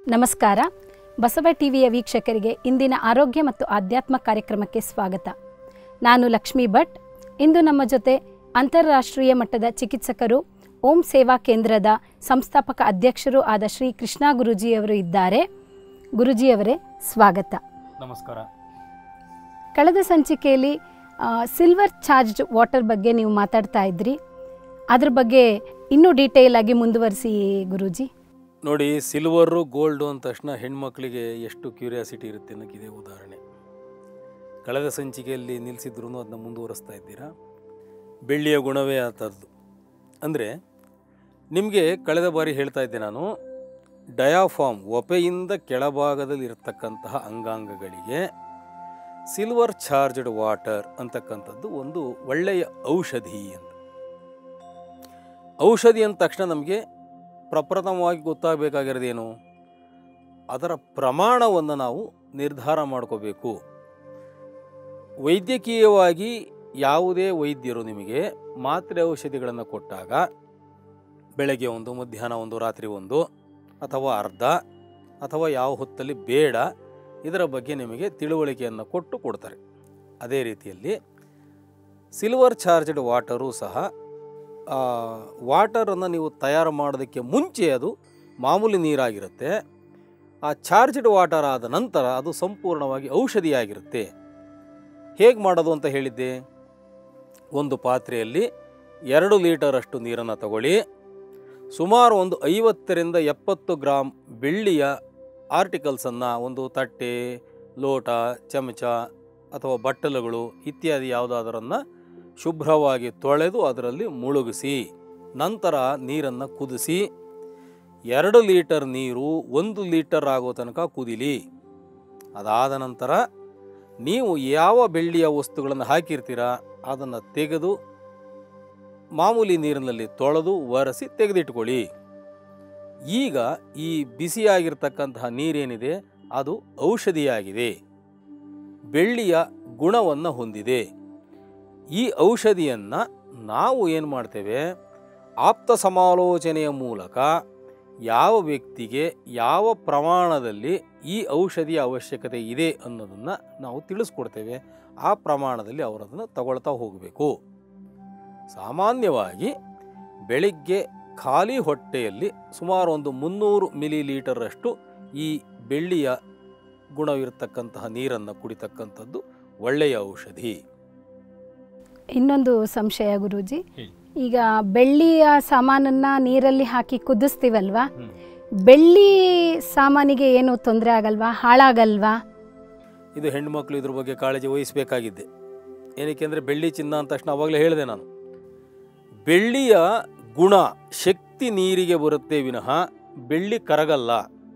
ನಮಸ್ಕಾರ ಬಸವ ಟಿವಿಯ ವೀಕ್ಷಕರಿಗೆ ಇಂದಿನ ಆರೋಗ್ಯ ಮತ್ತು ಆಧ್ಯಾತ್ಮ ಕಾರ್ಯಕ್ರಮಕ್ಕೆ ಸ್ವಾಗತ ನಾನು ಲಕ್ಷ್ಮೀ ಭಟ್ ಇಂದು ನಮ್ಮ ಜೊತೆ ಅಂತಾರಾಷ್ಟ್ರೀಯ ಮಟ್ಟದ ಚಿಕಿತ್ಸಕರು ಓಂ ಸೇವಾ ಕೇಂದ್ರದ ಸಂಸ್ಥಾಪಕ ಅಧ್ಯಕ್ಷರೂ ಆದ ಶ್ರೀ ಕೃಷ್ಣ ಗುರುಜಿಯವರು ಇದ್ದಾರೆ ಗುರುಜಿಯವರೇ ಸ್ವಾಗತ ನಮಸ್ಕಾರ ಕಳೆದ ಸಂಚಿಕೆಯಲ್ಲಿ ಆ, ಸಿಲ್ವರ್ ಚಾರ್ಜ್ಡ್ ವಾಟರ್ ಬಗ್ಗೆ ನೀವು ಮಾತಾಡ್ತಾ ಇದ್ರಿ ಅದ್ರ ಬಗ್ಗೆ ಇನ್ನೂ ಡೀಟೇಲ್ ಆಗಿ ಮುಂದುವರಿಸಿ ಗುರೂಜಿ ನೋಡಿ ಸಿಲ್ವರು ಗೋಲ್ಡು ಅಂದ ತಕ್ಷಣ ಹೆಣ್ಮಕ್ಳಿಗೆ ಎಷ್ಟು ಕ್ಯೂರಿಯಾಸಿಟಿ ಇರುತ್ತೆ ಅನ್ನೋಕ್ಕೆ ಇದೇ ಉದಾಹರಣೆ ಕಳೆದ ಸಂಚಿಕೆಯಲ್ಲಿ ನಿಲ್ಲಿಸಿದ್ರು ಅದನ್ನ ಮುಂದುವರಿಸ್ತಾ ಇದ್ದೀರಾ ಬೆಳ್ಳಿಯ ಗುಣವೇ ಆ ಥರದ್ದು ಅಂದರೆ ನಿಮಗೆ ಕಳೆದ ಬಾರಿ ಹೇಳ್ತಾ ಇದ್ದೆ ನಾನು ಡಯಾಫಾರ್ಮ್ ಒಪೆಯಿಂದ ಕೆಳಭಾಗದಲ್ಲಿ ಇರತಕ್ಕಂತಹ ಅಂಗಾಂಗಗಳಿಗೆ ಸಿಲ್ವರ್ ಚಾರ್ಜ್ಡ್ ವಾಟರ್ ಅಂತಕ್ಕಂಥದ್ದು ಒಂದು ಒಳ್ಳೆಯ ಔಷಧಿ ಅಂತ ಔಷಧಿ ಅಂದ ತಕ್ಷಣ ನಮಗೆ ಪ್ರಪ್ರಥಮವಾಗಿ ಗೊತ್ತಾಗಬೇಕಾಗಿರೋದೇನು ಅದರ ಪ್ರಮಾಣವನ್ನು ನಾವು ನಿರ್ಧಾರ ಮಾಡ್ಕೋಬೇಕು ವೈದ್ಯಕೀಯವಾಗಿ ಯಾವುದೇ ವೈದ್ಯರು ನಿಮಗೆ ಮಾತ್ರೆ ಔಷಧಿಗಳನ್ನು ಕೊಟ್ಟಾಗ ಬೆಳಗ್ಗೆ ಒಂದು ಮಧ್ಯಾಹ್ನ ಒಂದು ರಾತ್ರಿ ಒಂದು ಅಥವಾ ಅರ್ಧ ಅಥವಾ ಯಾವ ಹೊತ್ತಲ್ಲಿ ಬೇಡ ಇದರ ಬಗ್ಗೆ ನಿಮಗೆ ತಿಳುವಳಿಕೆಯನ್ನು ಕೊಟ್ಟು ಕೊಡ್ತಾರೆ ಅದೇ ರೀತಿಯಲ್ಲಿ ಸಿಲ್ವರ್ ಚಾರ್ಜ್ಡ್ ವಾಟರು ಸಹ ವಾಟರನ್ನು ನೀವು ತಯಾರು ಮಾಡೋದಕ್ಕೆ ಮುಂಚೆ ಅದು ಮಾಮೂಲಿ ನೀರಾಗಿರುತ್ತೆ ಆ ಚಾರ್ಜ್ಡ್ ವಾಟರ್ ಆದ ನಂತರ ಅದು ಸಂಪೂರ್ಣವಾಗಿ ಔಷಧಿಯಾಗಿರುತ್ತೆ ಹೇಗೆ ಮಾಡೋದು ಅಂತ ಹೇಳಿದ್ದೆ ಒಂದು ಪಾತ್ರೆಯಲ್ಲಿ ಎರಡು ಲೀಟರಷ್ಟು ನೀರನ್ನು ತಗೊಳ್ಳಿ ಸುಮಾರು ಒಂದು ಐವತ್ತರಿಂದ ಎಪ್ಪತ್ತು ಗ್ರಾಮ್ ಬೆಳ್ಳಿಯ ಆರ್ಟಿಕಲ್ಸನ್ನು ಒಂದು ತಟ್ಟೆ ಲೋಟ ಚಮಚ ಅಥವಾ ಬಟ್ಟಲುಗಳು ಇತ್ಯಾದಿ ಯಾವುದಾದರನ್ನು ಶುಭ್ರವಾಗಿ ತೊಳೆದು ಅದರಲ್ಲಿ ಮುಳುಗಿಸಿ ನಂತರ ನೀರನ್ನು ಕುದಿಸಿ ಎರಡು ಲೀಟರ್ ನೀರು ಒಂದು ಲೀಟರ್ ಆಗೋ ತನಕ ಕುದಿಲಿ ಅದಾದ ನಂತರ ನೀವು ಯಾವ ಬೆಳ್ಳಿಯ ವಸ್ತುಗಳನ್ನು ಹಾಕಿರ್ತೀರಾ ಅದನ್ನು ತೆಗೆದು ಮಾಮೂಲಿ ನೀರಿನಲ್ಲಿ ತೊಳೆದು ಒರೆಸಿ ತೆಗೆದಿಟ್ಕೊಳ್ಳಿ ಈಗ ಈ ಬಿಸಿಯಾಗಿರ್ತಕ್ಕಂತಹ ನೀರೇನಿದೆ ಅದು ಔಷಧಿಯಾಗಿದೆ ಬೆಳ್ಳಿಯ ಗುಣವನ್ನು ಹೊಂದಿದೆ ಈ ಔಷಧಿಯನ್ನು ನಾವು ಏನು ಮಾಡ್ತೇವೆ ಆಪ್ತ ಸಮಾಲೋಚನೆಯ ಮೂಲಕ ಯಾವ ವ್ಯಕ್ತಿಗೆ ಯಾವ ಪ್ರಮಾಣದಲ್ಲಿ ಈ ಔಷಧಿಯ ಅವಶ್ಯಕತೆ ಇದೆ ಅನ್ನೋದನ್ನು ನಾವು ತಿಳಿಸ್ಕೊಡ್ತೇವೆ ಆ ಪ್ರಮಾಣದಲ್ಲಿ ಅವರದನ್ನು ತಗೊಳ್ತಾ ಹೋಗಬೇಕು ಸಾಮಾನ್ಯವಾಗಿ ಬೆಳಿಗ್ಗೆ ಖಾಲಿ ಹೊಟ್ಟೆಯಲ್ಲಿ ಸುಮಾರು ಒಂದು ಮುನ್ನೂರು ಮಿಲಿ ಲೀಟರಷ್ಟು ಈ ಬೆಳ್ಳಿಯ ಗುಣವಿರತಕ್ಕಂತಹ ನೀರನ್ನು ಕುಡಿತಕ್ಕಂಥದ್ದು ಒಳ್ಳೆಯ ಔಷಧಿ ಇನ್ನೊಂದು ಸಂಶಯ ಗುರೂಜಿ ಹೇಳಿ. ಈಗ ಬೆಳ್ಳಿಯ ಸಾಮಾನನ್ನ ನೀರಲ್ಲಿ ಹಾಕಿ ಕುದಿಸ್ತೀವಲ್ವಾ ಹ್ಮ್. ಬೆಳ್ಳಿ ಸಾಮಾನಿಗೆ ಏನು ತೊಂದರೆ ಆಗಲ್ವಾ ಹಾಳಾಗಲ್ವಾ ಇದು ಹೆಣ್ಮಕ್ಳು ಇದ್ರ ಬಗ್ಗೆ ಕಾಳಜಿ ವಹಿಸಬೇಕಾಗಿದ್ದೆ ಏನಕ್ಕೆ ಅಂದರೆ ಬೆಳ್ಳಿ ಚಿನ್ನ ಅಂತ ತಕ್ಷಣ ಅವಾಗಲೇ ಹೇಳಿದೆ ನಾನು ಬೆಳ್ಳಿಯ ಗುಣ ಶಕ್ತಿ ನೀರಿಗೆ ಬರುತ್ತೆ ವಿನಃ ಬೆಳ್ಳಿ ಕರಗಲ್ಲ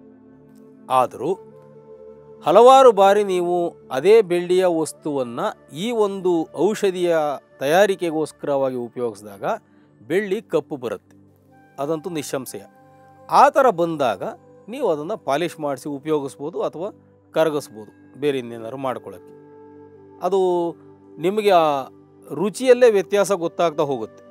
ಆದರೂ ಹಲವಾರು ಬಾರಿ ನೀವು ಅದೇ ಬೆಳ್ಳಿಯ ವಸ್ತುವನ್ನು ಈ ಒಂದು ಔಷಧಿಯ ತಯಾರಿಕೆಗೋಸ್ಕರವಾಗಿ ಉಪಯೋಗಿಸಿದಾಗ ಬೆಳ್ಳಿ ಕಪ್ಪು ಬರುತ್ತೆ ಅದಂತೂ ನಿಸ್ಸಂಶಯ ಆ ಥರ ಬಂದಾಗ ನೀವು ಅದನ್ನು ಪಾಲಿಷ್ ಮಾಡಿಸಿ ಉಪಯೋಗಿಸ್ಬೋದು ಅಥವಾ ಕರಗಿಸ್ಬೋದು ಬೇರೆ ಇನ್ನೇನಾದ್ರು ಮಾಡ್ಕೊಳ್ಳೋಕ್ಕೆ ಅದು ನಿಮಗೆ ಆ ರುಚಿಯಲ್ಲೇ ವ್ಯತ್ಯಾಸ ಗೊತ್ತಾಗ್ತಾ ಹೋಗುತ್ತೆ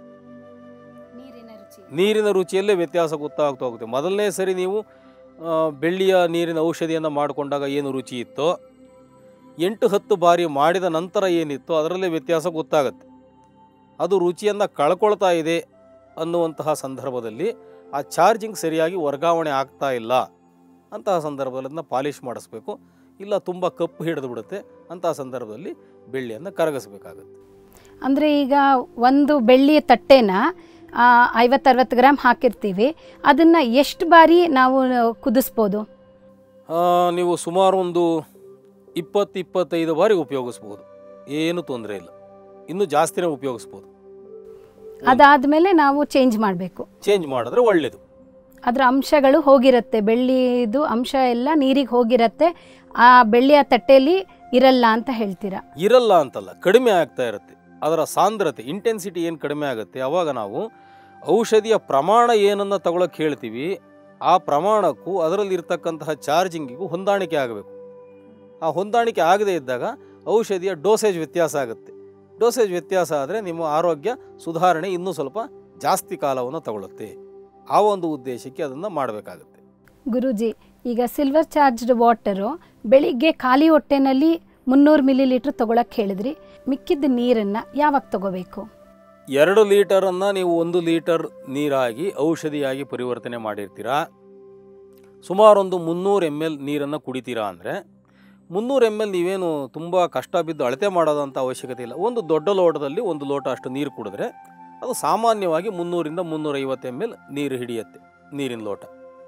ನೀರಿನ ರುಚಿಯಲ್ಲೇ ವ್ಯತ್ಯಾಸ ಗೊತ್ತಾಗ್ತಾ ಹೋಗುತ್ತೆ ಮೊದಲನೇ ಸರಿ ನೀವು ಆ, ಬೆಳ್ಳಿಯ ನೀರಿನ ಔಷಧಿಯನ್ನು ಮಾಡಿಕೊಂಡಾಗ ಏನು ರುಚಿ ಇತ್ತೋ ಎಂಟು ಹತ್ತು ಬಾರಿ ಮಾಡಿದ ನಂತರ ಏನಿತ್ತೋ ಅದರಲ್ಲೇ ವ್ಯತ್ಯಾಸ ಗೊತ್ತಾಗುತ್ತೆ ಅದು ರುಚಿಯನ್ನು ಕಳ್ಕೊಳ್ತಾ ಇದೆ ಅನ್ನುವಂತಹ ಸಂದರ್ಭದಲ್ಲಿ ಆ ಚಾರ್ಜಿಂಗ್ ಸರಿಯಾಗಿ ವರ್ಗಾವಣೆ ಆಗ್ತಾ ಇಲ್ಲ ಅಂತಹ ಸಂದರ್ಭದಲ್ಲಿ ಅದನ್ನ ಪಾಲಿಷ್ ಮಾಡಿಸ್ಬೇಕು ಇಲ್ಲ ತುಂಬ ಕಪ್ಪು ಹಿಡಿದು ಬಿಡುತ್ತೆ ಅಂತಹ ಸಂದರ್ಭದಲ್ಲಿ ಬೆಳ್ಳಿಯನ್ನು ಕರಗಿಸ್ಬೇಕಾಗುತ್ತೆ ಅಂದರೆ ಈಗ ಒಂದು ಬೆಳ್ಳಿಯ ತಟ್ಟೆನ ಐವತ್ತರವತ್ತು ಗ್ರಾಮ್ ಹಾಕಿರ್ತೀವಿ ಅದನ್ನು ಎಷ್ಟು ಬಾರಿ ನಾವು ಕುದಿಸ್ಬೋದು ಆ, ನೀವು ಸುಮಾರು ಒಂದು ಇಪ್ಪತ್ತು ಇಪ್ಪತ್ತೈದು ಬಾರಿ ಉಪಯೋಗಿಸ್ಬೋದು ಏನು ತೊಂದರೆ ಇಲ್ಲ ಇನ್ನೂ ಜಾಸ್ತಿನೇ ಉಪಯೋಗಿಸ್ಬೋದು ಅದಾದಮೇಲೆ ನಾವು ಚೇಂಜ್ ಮಾಡಬೇಕು ಚೇಂಜ್ ಮಾಡಿದ್ರೆ ಒಳ್ಳೆಯದು ಅದರ ಅಂಶಗಳು ಹೋಗಿರುತ್ತೆ ಬೆಳ್ಳಿದು ಅಂಶ ಎಲ್ಲ ನೀರಿಗೆ ಹೋಗಿರುತ್ತೆ ಆ ಬೆಳ್ಳಿಯ ತಟ್ಟೆಯಲ್ಲಿ ಇರಲ್ಲ ಅಂತ ಹೇಳ್ತೀರಾ ಇರಲ್ಲ ಅಂತಲ್ಲ ಕಡಿಮೆ ಆಗ್ತಾ ಇರುತ್ತೆ ಅದರ ಸಾಂದ್ರತೆ ಇಂಟೆನ್ಸಿಟಿ ಏನು ಕಡಿಮೆ ಆಗುತ್ತೆ ಅವಾಗ ನಾವು ಔಷಧಿಯ ಪ್ರಮಾಣ ಏನನ್ನು ತಗೊಳಕ್ಕೆ ಹೇಳ್ತೀವಿ ಆ ಪ್ರಮಾಣಕ್ಕೂ ಅದರಲ್ಲಿ ಇರ್ತಕ್ಕಂತಹ ಚಾರ್ಜಿಂಗಿಗೂ ಹೊಂದಾಣಿಕೆ ಆಗಬೇಕು ಆ ಹೊಂದಾಣಿಕೆ ಆಗದೇ ಇದ್ದಾಗ ಔಷಧಿಯ ಡೋಸೇಜ್ ವ್ಯತ್ಯಾಸ ಆಗುತ್ತೆ ಡೋಸೇಜ್ ವ್ಯತ್ಯಾಸ ಆದರೆ ನಿಮ್ಮ ಆರೋಗ್ಯ ಸುಧಾರಣೆ ಇನ್ನೂ ಸ್ವಲ್ಪ ಜಾಸ್ತಿ ಕಾಲವನ್ನು ತಗೊಳುತ್ತೆ ಆ ಒಂದು ಉದ್ದೇಶಕ್ಕೆ ಅದನ್ನು ಮಾಡಬೇಕಾಗುತ್ತೆ ಗುರೂಜಿ ಈಗ ಸಿಲ್ವರ್ ಚಾರ್ಜ್ಡ್ ವಾಟರು ಬೆಳಿಗ್ಗೆ ಖಾಲಿ ಹೊಟ್ಟೆನಲ್ಲಿ ಮುನ್ನೂರು ಮಿಲಿ ಲೀಟ್ರ್ ತೊಗೊಳಕ್ಕೆ ಹೇಳಿದ್ರಿ ಮಿಕ್ಕಿದ್ದ ನೀರನ್ನು ಯಾವಾಗ ತಗೋಬೇಕು ಎರಡು ಲೀಟರನ್ನು ನೀವು ಒಂದು ಲೀಟರ್ ನೀರಾಗಿ ಔಷಧಿಯಾಗಿ ಪರಿವರ್ತನೆ ಮಾಡಿರ್ತೀರಾ ಸುಮಾರೊಂದು ಮುನ್ನೂರು ಎಮ್ ಎಲ್ ನೀರನ್ನು ಕುಡಿತೀರಾ ಅಂದರೆ ಮುನ್ನೂರು ಎಮ್ ಎಲ್ ನೀವೇನು ತುಂಬ ಕಷ್ಟ ಬಿದ್ದು ಅಳತೆ ಮಾಡೋದಂಥ ಅವಶ್ಯಕತೆ ಇಲ್ಲ ಒಂದು ದೊಡ್ಡ ಲೋಟದಲ್ಲಿ ಒಂದು ಲೋಟ ಅಷ್ಟು ನೀರು ಕುಡಿದ್ರೆ ಅದು ಸಾಮಾನ್ಯವಾಗಿ ಮುನ್ನೂರಿಂದ ಮುನ್ನೂರೈವತ್ತು ಎಮ್ ಎಲ್ ನೀರು ಹಿಡಿಯುತ್ತೆ ನೀರಿನ ಲೋಟ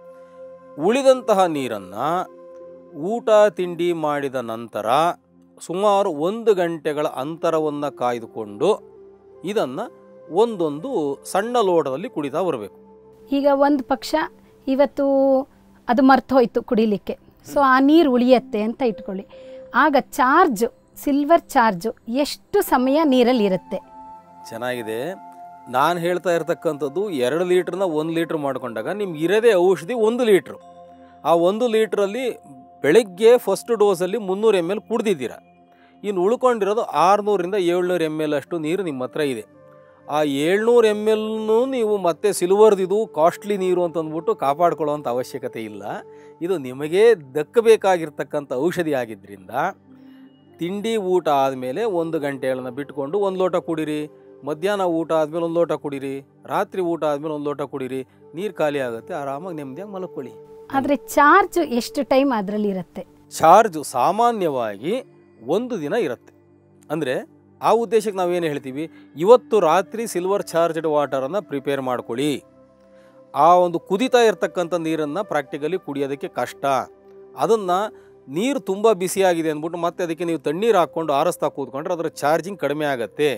ಉಳಿದಂತಹ ನೀರನ್ನು ಊಟ ತಿಂಡಿ ಮಾಡಿದ ನಂತರ ಸುಮಾರು ಒಂದು ಗಂಟೆಗಳ ಅಂತರವನ್ನು ಕಾಯ್ದುಕೊಂಡು ಇದನ್ನು ಒಂದೊಂದು ಸಣ್ಣ ಲೋಟದಲ್ಲಿ ಕುಡಿತಾ ಬರಬೇಕು ಈಗ ಒಂದು ಪಕ್ಷ ಇವತ್ತು ಅದು ಮರ್ತು ಹೋಯ್ತು ಕುಡಿಲಿಕ್ಕೆ ಸೊ ಆ ನೀರು ಉಳಿಯತ್ತೆ ಅಂತ ಇಟ್ಕೊಳ್ಳಿ ಆಗ ಚಾರ್ಜ್ ಸಿಲ್ವರ್ ಚಾರ್ಜು ಎಷ್ಟು ಸಮಯ ನೀರಲ್ಲಿ ಇರುತ್ತೆ ಚೆನ್ನಾಗಿದೆ ನಾನು ಹೇಳ್ತಾ ಇರ್ತಕ್ಕಂಥದ್ದು ಎರಡು ಲೀಟ್ರನ್ನ ಒಂದು ಲೀಟ್ರ್ ಮಾಡ್ಕೊಂಡಾಗ ನಿಮ್ಗೆ ಇರೋದೇ ಔಷಧಿ ಒಂದು ಲೀಟ್ರು ಆ ಒಂದು ಲೀಟ್ರಲ್ಲಿ ಬೆಳಗ್ಗೆ ಫಸ್ಟ್ ಡೋಸಲ್ಲಿ ಮುನ್ನೂರು ಎಮ್ ಎಲ್ ಕುಡ್ದಿದ್ದೀರ ಇನ್ನು ಉಳ್ಕೊಂಡಿರೋದು ಆರುನೂರಿಂದ ಏಳ್ನೂರು ಎಮ್ ಎಲ್ ಅಷ್ಟು ನೀರು ನಿಮ್ಮ ಹತ್ರ ಇದೆ ಆ ಏಳ್ನೂರು ಎಮ್ ಎಲ್ನು ನೀವು ಮತ್ತೆ ಸಿಲ್ವರ್ದಿದು ಕಾಸ್ಟ್ಲಿ ನೀರು ಅಂತಂದ್ಬಿಟ್ಟು ಕಾಪಾಡ್ಕೊಳ್ಳೋವಂಥ ಅವಶ್ಯಕತೆ ಇಲ್ಲ ಇದು ನಿಮಗೇ ದಕ್ಕಬೇಕಾಗಿರ್ತಕ್ಕಂಥ ಔಷಧಿ ಆಗಿದ್ದರಿಂದ ತಿಂಡಿ ಊಟ ಆದಮೇಲೆ ಒಂದು ಗಂಟೆಗಳನ್ನ ಬಿಟ್ಕೊಂಡು ಒಂದು ಲೋಟ ಕುಡೀರಿ ಮಧ್ಯಾಹ್ನ ಊಟ ಆದಮೇಲೆ ಒಂದು ಲೋಟ ಕುಡೀರಿ ರಾತ್ರಿ ಊಟ ಆದಮೇಲೆ ಒಂದು ಲೋಟ ಕುಡೀರಿ ನೀರು ಖಾಲಿ ಆಗುತ್ತೆ ಆರಾಮಾಗಿ ನೆಮ್ಮದಿಯಾಗಿ ಮಲ್ಕೊಳ್ಳಿ ಆದರೆ ಚಾರ್ಜ್ ಎಷ್ಟು ಟೈಮ್ ಅದರಲ್ಲಿ ಇರುತ್ತೆ ಚಾರ್ಜು ಸಾಮಾನ್ಯವಾಗಿ ಒಂದು ದಿನ ಇರುತ್ತೆ ಅಂದರೆ ಆ ಉದ್ದೇಶಕ್ಕೆ ನಾವೇನು ಹೇಳ್ತೀವಿ ಇವತ್ತು ರಾತ್ರಿ ಸಿಲ್ವರ್ ಚಾರ್ಜ್ಡ್ ವಾಟರನ್ನು ಪ್ರಿಪೇರ್ ಮಾಡ್ಕೊಳ್ಳಿ ಆ ಒಂದು ಕುದಿತಾ ಇರ್ತಕ್ಕಂಥ ನೀರನ್ನು ಪ್ರಾಕ್ಟಿಕಲಿ ಕುಡಿಯೋದಕ್ಕೆ ಕಷ್ಟ ಅದನ್ನು ನೀರು ತುಂಬ ಬಿಸಿಯಾಗಿದೆ ಅಂದ್ಬಿಟ್ಟು ಮತ್ತೆ ಅದಕ್ಕೆ ನೀವು ತಣ್ಣೀರು ಹಾಕ್ಕೊಂಡು ಆರಿಸ್ತಾ ಕೂತ್ಕೊಂಡ್ರೆ ಅದರ ಚಾರ್ಜಿಂಗ್ ಕಡಿಮೆ ಆಗುತ್ತೆ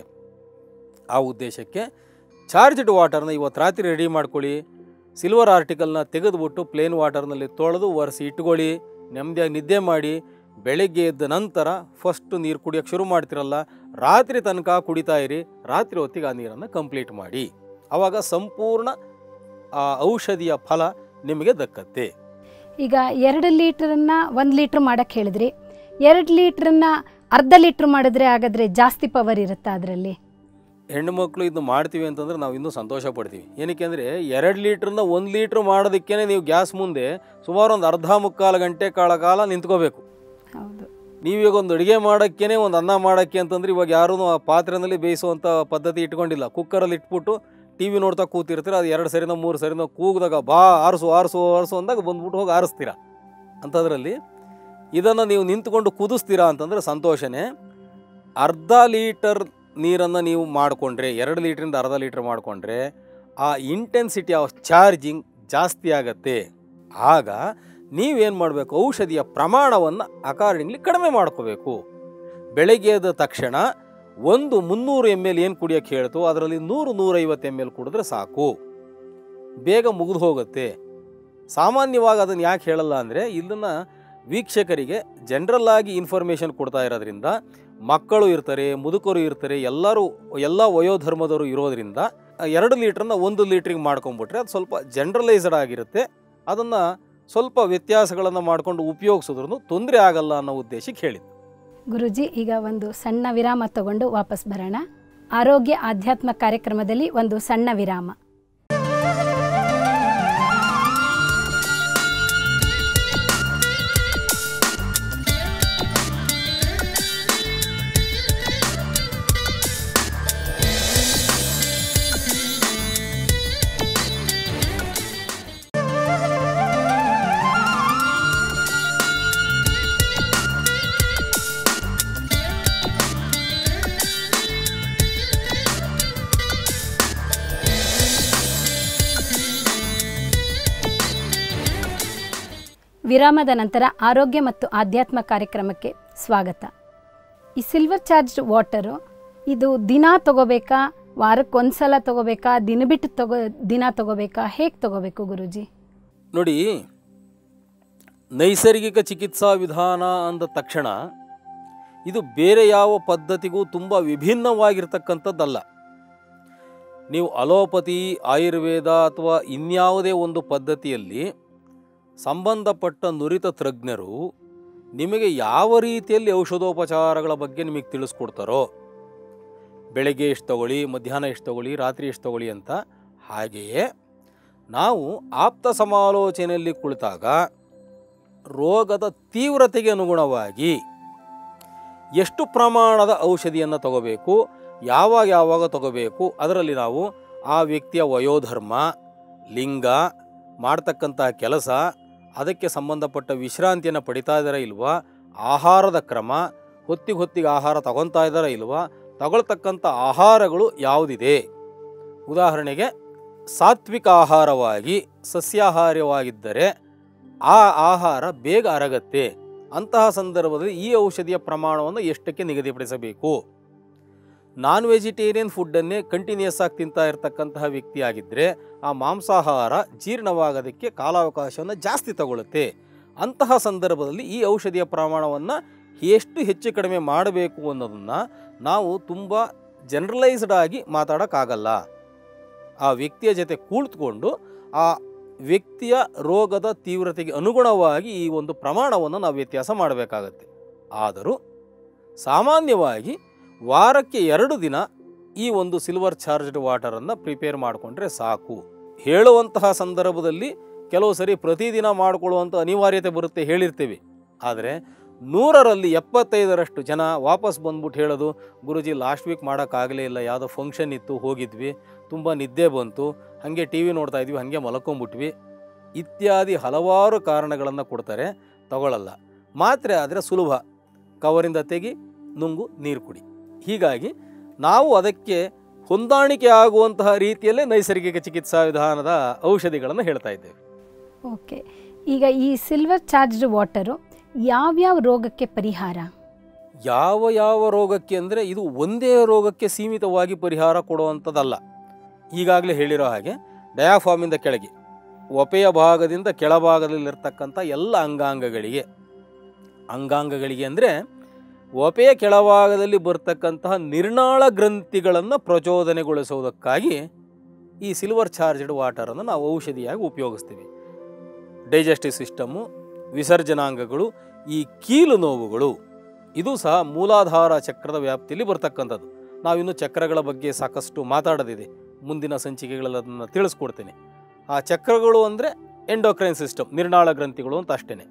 ಆ ಉದ್ದೇಶಕ್ಕೆ ಚಾರ್ಜ್ಡ್ ವಾಟರ್ನ ಇವತ್ತು ರಾತ್ರಿ ರೆಡಿ ಮಾಡ್ಕೊಳ್ಳಿ ಸಿಲ್ವರ್ ಆರ್ಟಿಕಲ್ನ ತೆಗೆದುಬಿಟ್ಟು ಪ್ಲೇನ್ ವಾಟರ್ನಲ್ಲಿ ತೊಳೆದು ಒರೆಸಿ ಇಟ್ಕೊಳ್ಳಿ ನೆಮ್ಮದಿಯಾಗಿ ನಿದ್ದೆ ಮಾಡಿ ಬೆಳಗ್ಗೆ ಎದ್ದ ನಂತರ ಫಸ್ಟ್ ನೀರು ಕುಡಿಯೋಕ್ಕೆ ಶುರು ಮಾಡ್ತಿರಲ್ಲ ರಾತ್ರಿ ತನಕ ಕುಡಿತಾ ಇರಿ ರಾತ್ರಿ ಹೊತ್ತಿಗೆ ಆ ನೀರನ್ನು ಕಂಪ್ಲೀಟ್ ಮಾಡಿ ಆವಾಗ ಸಂಪೂರ್ಣ ಆ ಔಷಧಿಯ ಫಲ ನಿಮಗೆ ದಕ್ಕತ್ತೆ ಈಗ ಎರಡು ಲೀಟ್ರನ್ನ ಒಂದು ಲೀಟ್ರ್ ಮಾಡಕ್ಕೆ ಹೇಳಿದ್ರಿ ಎರಡು ಲೀಟ್ರನ್ನ ಅರ್ಧ ಲೀಟ್ರ್ ಮಾಡಿದ್ರೆ ಹಾಗಾದ್ರೆ ಜಾಸ್ತಿ ಪವರ್ ಇರುತ್ತಾ ಅದರಲ್ಲಿ ಹೆಣ್ಣು ಮಕ್ಕಳು ಇದು ಮಾಡ್ತೀವಿ ಅಂತಂದ್ರೆ ನಾವು ಇನ್ನೂ ಸಂತೋಷ ಪಡ್ತೀವಿ ಏನಕ್ಕೆ ಅಂದರೆ ಎರಡು ಲೀಟ್ರನ್ನ ಒಂದು ಲೀಟ್ರ್ ಮಾಡೋದಕ್ಕೇ ನೀವು ಗ್ಯಾಸ್ ಮುಂದೆ ಸುಮಾರು ಒಂದು ಅರ್ಧ ಮುಕ್ಕಾಲು ಗಂಟೆ ಕಾಲ ಕಾಲ ನಿಂತ್ಕೋಬೇಕು ಹೌದು ನೀವೀಗ ಒಂದು ಅಡುಗೆ ಮಾಡೋಕ್ಕೇ ಒಂದು ಅನ್ನ ಮಾಡೋಕ್ಕೆ ಅಂತಂದ್ರೆ ಇವಾಗ ಯಾರೂ ಆ ಪಾತ್ರೆನಲ್ಲಿ ಬೇಯಿಸುವಂಥ ಪದ್ಧತಿ ಇಟ್ಕೊಂಡಿಲ್ಲ ಕುಕ್ಕರಲ್ಲಿ ಇಟ್ಬಿಟ್ಟು ಟಿ ವಿ ನೋಡ್ತಾ ಕೂತಿರ್ತೀರ ಅದು ಎರಡು ಸರಿನೋ ಮೂರು ಸರಿನೋ ಕೂಗಿದಾಗ ಬಾ ಆರಿಸು ಆರಿಸು ಆರಿಸು ಅಂದಾಗ ಬಂದ್ಬಿಟ್ಟು ಹೋಗಿ ಆರಿಸ್ತೀರಾ ಅಂಥದ್ರಲ್ಲಿ ಇದನ್ನು ನೀವು ನಿಂತ್ಕೊಂಡು ಕುದಿಸ್ತೀರಾ ಅಂತಂದರೆ ಸಂತೋಷನೇ ಅರ್ಧ ಲೀಟರ್ ನೀರನ್ನು ನೀವು ಮಾಡಿಕೊಂಡ್ರೆ ಎರಡು ಲೀಟ್ರಿಂದ ಅರ್ಧ ಲೀಟ್ರ್ ಮಾಡಿಕೊಂಡ್ರೆ ಆ ಇಂಟೆನ್ಸಿಟಿ ಆಫ್ ಚಾರ್ಜಿಂಗ್ ಜಾಸ್ತಿ ಆಗತ್ತೆ ಆಗ ನೀವೇನು ಮಾಡಬೇಕು ಔಷಧಿಯ ಪ್ರಮಾಣವನ್ನು ಅಕಾರ್ಡಿಂಗ್ಲಿ ಕಡಿಮೆ ಮಾಡ್ಕೋಬೇಕು ಬೆಳಗ್ಗೆ ಎದ್ದ ತಕ್ಷಣ ಒಂದು ಮುನ್ನೂರು ಎಮ್ ಎಲ್ ಏನು ಕುಡಿಯೋಕ್ಕೆ ಹೇಳ್ತು ಅದರಲ್ಲಿ ನೂರು ನೂರೈವತ್ತು ಎಮ್ ಎಲ್ ಕುಡಿದ್ರೆ ಸಾಕು ಬೇಗ ಮುಗಿದು ಹೋಗುತ್ತೆ ಸಾಮಾನ್ಯವಾಗಿ ಅದನ್ನು ಯಾಕೆ ಹೇಳಲ್ಲ ಅಂದರೆ ಇದನ್ನು ವೀಕ್ಷಕರಿಗೆ ಜನರಲ್ ಆಗಿ ಇನ್ಫಾರ್ಮೇಷನ್ ಕೊಡ್ತಾ ಇರೋದ್ರಿಂದ ಮಕ್ಕಳು ಇರ್ತಾರೆ ಮುದುಕರು ಇರ್ತಾರೆ ಎಲ್ಲರೂ ಎಲ್ಲ ವಯೋಧರ್ಮದವರು ಇರೋದ್ರಿಂದ ಎರಡು ಲೀಟ್ರನ್ನ ಒಂದು ಲೀಟ್ರಿಗೆ ಮಾಡ್ಕೊಂಬಿಟ್ರೆ ಅದು ಸ್ವಲ್ಪ ಜನರಲೈಸ್ಡ್ ಆಗಿರುತ್ತೆ ಅದನ್ನು ಸ್ವಲ್ಪ ವ್ಯತ್ಯಾಸಗಳನ್ನು ಮಾಡಿಕೊಂಡು ಉಪಯೋಗಿಸಿದ್ರು ತೊಂದರೆ ಆಗಲ್ಲ ಅನ್ನೋ ಉದ್ದೇಶಕ್ಕೆ ಹೇಳಿದ್ದು ಗುರುಜಿ ಈಗ ಒಂದು ಸಣ್ಣ ವಿರಾಮ ತಗೊಂಡು ವಾಪಸ್ ಬರೋಣ ಆರೋಗ್ಯ ಆಧ್ಯಾತ್ಮ ಕಾರ್ಯಕ್ರಮದಲ್ಲಿ ಒಂದು ಸಣ್ಣ ವಿರಾಮ ವಿರಾಮದ ನಂತರ ಆರೋಗ್ಯ ಮತ್ತು ಆಧ್ಯಾತ್ಮ ಕಾರ್ಯಕ್ರಮಕ್ಕೆ ಸ್ವಾಗತ ಈ ಸಿಲ್ವರ್ ಚಾರ್ಜ್ಡ್ ವಾಟರು ಇದು ದಿನ ತಗೋಬೇಕಾ ವಾರಕ್ಕೆ ಒಂದ್ಸಲ ತಗೋಬೇಕಾ ದಿನ ಬಿಟ್ಟು ತಗೋ ದಿನ ತಗೋಬೇಕಾ ಹೇಗೆ ತಗೋಬೇಕು ಗುರುಜಿ ನೋಡಿ ನೈಸರ್ಗಿಕ ಚಿಕಿತ್ಸಾ ವಿಧಾನ ಅಂದ ತಕ್ಷಣ ಇದು ಬೇರೆ ಯಾವ ಪದ್ಧತಿಗೂ ತುಂಬ ವಿಭಿನ್ನವಾಗಿರ್ತಕ್ಕಂಥದ್ದಲ್ಲ ನೀವು ಅಲೋಪತಿ ಆಯುರ್ವೇದ ಅಥವಾ ಇನ್ಯಾವುದೇ ಒಂದು ಪದ್ಧತಿಯಲ್ಲಿ ಸಂಬಂಧಪಟ್ಟ ನುರಿತ ತಜ್ಞರು ನಿಮಗೆ ಯಾವ ರೀತಿಯಲ್ಲಿ ಔಷಧೋಪಚಾರಗಳ ಬಗ್ಗೆ ನಿಮಗೆ ತಿಳಿಸ್ಕೊಡ್ತಾರೋ ಬೆಳಗ್ಗೆ ಎಷ್ಟು ತಗೊಳ್ಳಿ ಮಧ್ಯಾಹ್ನ ಎಷ್ಟು ತಗೊಳ್ಳಿ ರಾತ್ರಿ ಎಷ್ಟು ತಗೊಳ್ಳಿ ಅಂತ ಹಾಗೆಯೇ ನಾವು ಆಪ್ತ ಸಮಾಲೋಚನೆಯಲ್ಲಿ ಕುಳಿತಾಗ ರೋಗದ ತೀವ್ರತೆಗೆ ಅನುಗುಣವಾಗಿ ಎಷ್ಟು ಪ್ರಮಾಣದ ಔಷಧಿಯನ್ನು ತಗೋಬೇಕು ಯಾವಾಗ ಯಾವಾಗ ತಗೋಬೇಕು ಅದರಲ್ಲಿ ನಾವು ಆ ವ್ಯಕ್ತಿಯ ವಯೋಧರ್ಮ ಲಿಂಗ ಮಾಡ್ತಕ್ಕಂತಹ ಕೆಲಸ ಅದಕ್ಕೆ ಸಂಬಂಧಪಟ್ಟ ವಿಶ್ರಾಂತಿಯನ್ನು ಪಡಿತಾ ಇದ್ದಾರಾ ಇಲ್ವಾ ಆಹಾರದ ಕ್ರಮ ಹೊತ್ತಿಗೆ ಹೊತ್ತಿಗೆ ಆಹಾರ ತಗೊತಾ ಇದ್ದಾರಾ ಇಲ್ವಾ ತಗೊಳ್ತಕ್ಕಂಥ ಆಹಾರಗಳು ಯಾವುದಿದೆ ಉದಾಹರಣೆಗೆ ಸಾತ್ವಿಕ ಆಹಾರವಾಗಿ ಸಸ್ಯಾಹಾರವಾಗಿದ್ದರೆ ಆ ಆಹಾರ ಬೇಗ ಅರಗತ್ತೆ ಅಂತಹ ಸಂದರ್ಭದಲ್ಲಿ ಈ ಔಷಧಿಯ ಪ್ರಮಾಣವನ್ನು ಎಷ್ಟಕ್ಕೆ ನಿಗದಿಪಡಿಸಬೇಕು ನಾನ್ ವೆಜಿಟೇರಿಯನ್ ಫುಡ್ಡನ್ನೇ ಕಂಟಿನ್ಯೂಸ್ ಆಗಿ ತಿಂತಾ ಇರತಕ್ಕಂತಹ ವ್ಯಕ್ತಿ ಆಗಿದ್ದರೆ ಆ ಮಾಂಸಾಹಾರ ಜೀರ್ಣವಾಗೋದಕ್ಕೆ ಕಾಲಾವಕಾಶವನ್ನು ಜಾಸ್ತಿ ತಗೊಳ್ಳುತ್ತೆ ಅಂತಹ ಸಂದರ್ಭದಲ್ಲಿ ಈ ಔಷಧಿಯ ಪ್ರಮಾಣವನ್ನು ಎಷ್ಟು ಹೆಚ್ಚು ಕಡಿಮೆ ಮಾಡಬೇಕು ಅನ್ನೋದನ್ನು ನಾವು ತುಂಬ ಜನರಲೈಸ್ಡ್ ಆಗಿ ಮಾತಾಡೋಕ್ಕಾಗಲ್ಲ ಆ ವ್ಯಕ್ತಿಯ ಜೊತೆ ಕುಳಿತುಕೊಂಡು ಆ ವ್ಯಕ್ತಿಯ ರೋಗದ ತೀವ್ರತೆಗೆ ಅನುಗುಣವಾಗಿ ಈ ಒಂದು ಪ್ರಮಾಣವನ್ನು ನಾವು ವ್ಯತ್ಯಾಸ ಮಾಡಬೇಕಾಗತ್ತೆ ಆದರೂ ಸಾಮಾನ್ಯವಾಗಿ ವಾರಕ್ಕೆ ಎರಡು ದಿನ ಈ ಒಂದು ಸಿಲ್ವರ್ ಚಾರ್ಜ್ಡ್ ವಾಟರನ್ನು ಪ್ರಿಪೇರ್ ಮಾಡಿಕೊಂಡ್ರೆ ಸಾಕು ಹೇಳುವಂತಹ ಸಂದರ್ಭದಲ್ಲಿ ಕೆಲವು ಸರಿ ಪ್ರತಿದಿನ ಮಾಡಿಕೊಳ್ಳುವಂಥ ಅನಿವಾರ್ಯತೆ ಬರುತ್ತೆ ಹೇಳಿರ್ತೀವಿ ಆದರೆ ನೂರರಲ್ಲಿ ಎಪ್ಪತ್ತೈದರಷ್ಟು ಜನ ವಾಪಸ್ ಬಂದ್ಬಿಟ್ಟು ಹೇಳೋದು ಗುರುಜಿ ಲಾಸ್ಟ್ ವೀಕ್ ಮಾಡೋಕ್ಕಾಗಲೇ ಇಲ್ಲ ಯಾವುದೋ ಫಂಕ್ಷನ್ ಇತ್ತು ಹೋಗಿದ್ವಿ ತುಂಬ ನಿದ್ದೆ ಬಂತು ಹಾಗೆ ಟಿ ವಿ ನೋಡ್ತಾ ಇದ್ವಿ ಹಾಗೆ ಮಲ್ಕೊಂಬಿಟ್ವಿ ಇತ್ಯಾದಿ ಹಲವಾರು ಕಾರಣಗಳನ್ನು ಕೊಡ್ತಾರೆ ತಗೊಳ್ಳಲ್ಲ ಮಾತ್ರೆ ಆದರೆ ಸುಲಭ ಕವರಿಂದ ತೆಗಿ ನುಂಗು ನೀರು ಕುಡಿ ಹೀಗಾಗಿ ನಾವು ಅದಕ್ಕೆ ಹೊಂದಾಣಿಕೆ ಆಗುವಂತಹ ರೀತಿಯಲ್ಲೇ ನೈಸರ್ಗಿಕ ಚಿಕಿತ್ಸಾ ವಿಧಾನದ ಔಷಧಿಗಳನ್ನು ಹೇಳ್ತಾ ಇದ್ದೇವೆ ಓಕೆ ಈಗ ಈ ಸಿಲ್ವರ್ ಚಾರ್ಜ್ಡ್ ವಾಟರು ಯಾವ್ಯಾವ ರೋಗಕ್ಕೆ ಪರಿಹಾರ ಯಾವ ಯಾವ ರೋಗಕ್ಕೆ ಅಂದರೆ ಇದು ಒಂದೇ ರೋಗಕ್ಕೆ ಸೀಮಿತವಾಗಿ ಪರಿಹಾರ ಕೊಡುವಂಥದ್ದಲ್ಲ ಈಗಾಗಲೇ ಹೇಳಿರೋ ಹಾಗೆ ಡಯಾಫಾಮಿಂದ ಕೆಳಗೆ ಒಪೆಯ ಭಾಗದಿಂದ ಕೆಳಭಾಗದಲ್ಲಿರ್ತಕ್ಕಂಥ ಎಲ್ಲ ಅಂಗಾಂಗಗಳಿಗೆ ಅಂಗಾಂಗಗಳಿಗೆ ಅಂದರೆ ಒಪೆಯ ಕೆಳಭಾಗದಲ್ಲಿ ಬರ್ತಕ್ಕಂತಹ ನಿರ್ನಾಳ ಗ್ರಂಥಿಗಳನ್ನು ಪ್ರಚೋದನೆಗೊಳಿಸುವುದಕ್ಕಾಗಿ ಈ ಸಿಲ್ವರ್ ಚಾರ್ಜ್ಡ್ ವಾಟರನ್ನು ನಾವು ಔಷಧಿಯಾಗಿ ಉಪಯೋಗಿಸ್ತೀವಿ ಡೈಜೆಸ್ಟಿವ್ ಸಿಸ್ಟಮ್ಮು ವಿಸರ್ಜನಾಂಗಗಳು ಈ ಕೀಲು ನೋವುಗಳು ಇದು ಸಹ ಮೂಲಾಧಾರ ಚಕ್ರದ ವ್ಯಾಪ್ತಿಯಲ್ಲಿ ಬರ್ತಕ್ಕಂಥದ್ದು ನಾವಿನ್ನು ಚಕ್ರಗಳ ಬಗ್ಗೆ ಸಾಕಷ್ಟು ಮಾತಾಡೋದಿದೆ ಮುಂದಿನ ಸಂಚಿಕೆಗಳಲ್ಲಿ ಅದನ್ನು ತಿಳಿಸ್ಕೊಡ್ತೇನೆ ಆ ಚಕ್ರಗಳು ಅಂದರೆ ಎಂಡೋಕ್ರೈನ್ ಸಿಸ್ಟಮ್ ನಿರ್ನಾಳ ಗ್ರಂಥಿಗಳು ಅಂತ ಅಷ್ಟೇ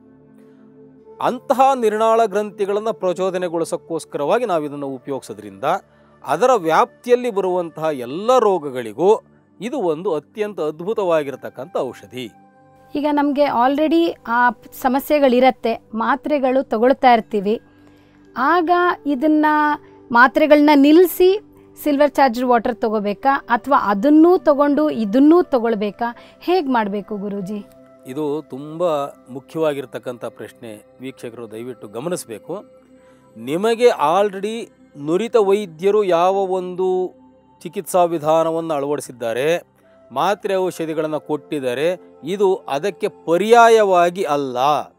ಅಂತಹ ನಿರ್ನಾಳ ಗ್ರಂಥಿಗಳನ್ನು ಪ್ರಚೋದನೆಗೊಳಿಸೋಕ್ಕೋಸ್ಕರವಾಗಿ ನಾವು ಇದನ್ನು ಉಪಯೋಗಿಸೋದ್ರಿಂದ ಅದರ ವ್ಯಾಪ್ತಿಯಲ್ಲಿ ಬರುವಂತಹ ಎಲ್ಲ ರೋಗಗಳಿಗೂ ಇದು ಒಂದು ಅತ್ಯಂತ ಅದ್ಭುತವಾಗಿರತಕ್ಕಂಥ ಔಷಧಿ ಈಗ ನಮಗೆ ಆಲ್ರೆಡಿ ಆ ಸಮಸ್ಯೆಗಳಿರತ್ತೆ ಮಾತ್ರೆಗಳು ತಗೊಳ್ತಾ ಇರ್ತೀವಿ ಆಗ ಇದನ್ನು ಮಾತ್ರೆಗಳನ್ನ ನಿಲ್ಲಿಸಿ ಸಿಲ್ವರ್ ಚಾರ್ಜ್ಡ್ ವಾಟರ್ ತಗೋಬೇಕಾ ಅಥವಾ ಅದನ್ನೂ ತಗೊಂಡು ಇದನ್ನೂ ತಗೊಳ್ಬೇಕಾ ಹೇಗೆ ಮಾಡಬೇಕು ಗುರೂಜಿ ಇದು ತುಂಬ ಮುಖ್ಯವಾಗಿರ್ತಕ್ಕಂಥ ಪ್ರಶ್ನೆ ವೀಕ್ಷಕರು ದಯವಿಟ್ಟು ಗಮನಿಸಬೇಕು ನಿಮಗೆ ಆಲ್ರೆಡಿ ನುರಿತ ವೈದ್ಯರು ಯಾವ ಒಂದು ಚಿಕಿತ್ಸಾ ವಿಧಾನವನ್ನು ಅಳವಡಿಸಿದ್ದಾರೆ ಮಾತ್ರೆ ಔಷಧಿಗಳನ್ನು ಕೊಟ್ಟಿದ್ದಾರೆ ಇದು ಅದಕ್ಕೆ ಪರ್ಯಾಯವಾಗಿ ಅಲ್ಲ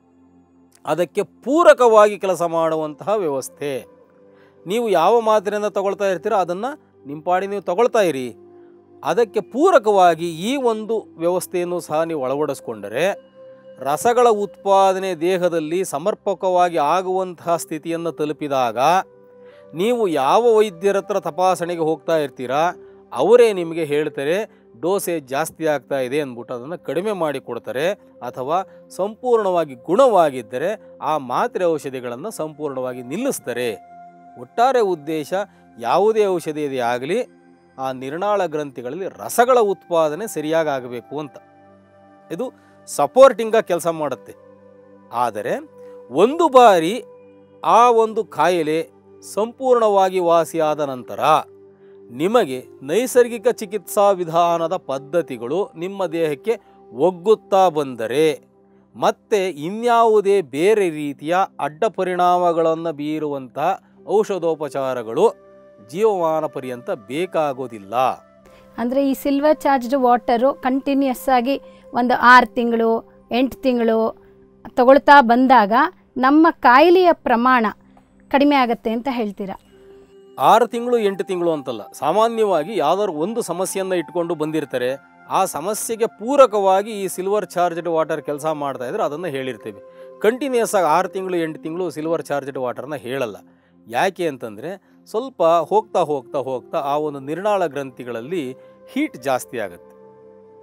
ಅದಕ್ಕೆ ಪೂರಕವಾಗಿ ಕೆಲಸ ಮಾಡುವಂತಹ ವ್ಯವಸ್ಥೆ ನೀವು ಯಾವ ಮಾತ್ರೆಯನ್ನು ತಗೊಳ್ತಾ ಇರ್ತೀರೋ ಅದನ್ನು ನಿಮ್ಮ ಪಾಡಿ ನೀವು ತಗೊಳ್ತಾ ಇರಿ ಅದಕ್ಕೆ ಪೂರಕವಾಗಿ ಈ ಒಂದು ವ್ಯವಸ್ಥೆಯನ್ನು ಸಹ ನೀವು ಅಳವಡಿಸ್ಕೊಂಡರೆ ರಸಗಳ ಉತ್ಪಾದನೆ ದೇಹದಲ್ಲಿ ಸಮರ್ಪಕವಾಗಿ ಆಗುವಂತಹ ಸ್ಥಿತಿಯನ್ನು ತಲುಪಿದಾಗ ನೀವು ಯಾವ ವೈದ್ಯರ ಹತ್ರ ತಪಾಸಣೆಗೆ ಹೋಗ್ತಾ ಇರ್ತೀರಾ ಅವರೇ ನಿಮಗೆ ಹೇಳ್ತಾರೆ ಡೋಸೇಜ್ ಜಾಸ್ತಿ ಆಗ್ತಾ ಇದೆ ಅಂದ್ಬಿಟ್ಟು ಅದನ್ನು ಕಡಿಮೆ ಮಾಡಿ ಕೊಡ್ತಾರೆ ಅಥವಾ ಸಂಪೂರ್ಣವಾಗಿ ಗುಣವಾಗಿದ್ದರೆ ಆ ಮಾತ್ರೆ ಔಷಧಿಗಳನ್ನು ಸಂಪೂರ್ಣವಾಗಿ ನಿಲ್ಲಿಸ್ತಾರೆ ಒಟ್ಟಾರೆ ಉದ್ದೇಶ ಯಾವುದೇ ಔಷಧಿ ಆಗಲಿ ಆ ನಿರ್ನಾಳ ಗ್ರಂಥಿಗಳಲ್ಲಿ ರಸಗಳ ಉತ್ಪಾದನೆ ಸರಿಯಾಗಿ ಆಗಬೇಕು ಅಂತ ಇದು ಸಪೋರ್ಟಿಂಗಾಗಿ ಕೆಲಸ ಮಾಡುತ್ತೆ ಆದರೆ ಒಂದು ಬಾರಿ ಆ ಒಂದು ಕಾಯಿಲೆ ಸಂಪೂರ್ಣವಾಗಿ ವಾಸಿಯಾದ ನಂತರ ನಿಮಗೆ ನೈಸರ್ಗಿಕ ಚಿಕಿತ್ಸಾ ವಿಧಾನದ ಪದ್ಧತಿಗಳು ನಿಮ್ಮ ದೇಹಕ್ಕೆ ಒಗ್ಗುತ್ತಾ ಬಂದರೆ ಮತ್ತೆ ಇನ್ಯಾವುದೇ ಬೇರೆ ರೀತಿಯ ಅಡ್ಡ ಪರಿಣಾಮಗಳನ್ನು ಬೀರುವಂತಹ ಔಷಧೋಪಚಾರಗಳು ಜೀವಮಾನ ಪರ್ಯಂತ ಬೇಕಾಗೋದಿಲ್ಲ ಅಂದರೆ ಈ ಸಿಲ್ವರ್ ಚಾರ್ಜ್ಡ್ ವಾಟರು ಕಂಟಿನ್ಯೂಸ್ ಆಗಿ ಒಂದು ಆರು ತಿಂಗಳು ಎಂಟು ತಿಂಗಳು ತಗೊಳ್ತಾ ಬಂದಾಗ ನಮ್ಮ ಕಾಯಿಲೆಯ ಪ್ರಮಾಣ ಕಡಿಮೆ ಆಗುತ್ತೆ ಅಂತ ಹೇಳ್ತೀರಾ ಆರು ತಿಂಗಳು ಎಂಟು ತಿಂಗಳು ಅಂತಲ್ಲ ಸಾಮಾನ್ಯವಾಗಿ ಯಾವ್ದಾದ್ರು ಒಂದು ಸಮಸ್ಯೆಯನ್ನು ಇಟ್ಕೊಂಡು ಬಂದಿರ್ತಾರೆ ಆ ಸಮಸ್ಯೆಗೆ ಪೂರಕವಾಗಿ ಈ ಸಿಲ್ವರ್ ಚಾರ್ಜ್ಡ್ ವಾಟರ್ ಕೆಲಸ ಮಾಡ್ತಾ ಇದ್ರೆ ಅದನ್ನು ಹೇಳಿರ್ತೀವಿ ಕಂಟಿನ್ಯೂಸ್ ಆಗಿ ಆರು ತಿಂಗಳು ಎಂಟು ತಿಂಗಳು ಸಿಲ್ವರ್ ಚಾರ್ಜ್ಡ್ ವಾಟರ್ನ ಹೇಳಲ್ಲ ಯಾಕೆ ಅಂತಂದರೆ ಸ್ವಲ್ಪ ಹೋಗ್ತಾ ಹೋಗ್ತಾ ಹೋಗ್ತಾ ಆ ಒಂದು ನಿರ್ನಾಳ ಗ್ರಂಥಿಗಳಲ್ಲಿ ಹೀಟ್ ಜಾಸ್ತಿ ಆಗುತ್ತೆ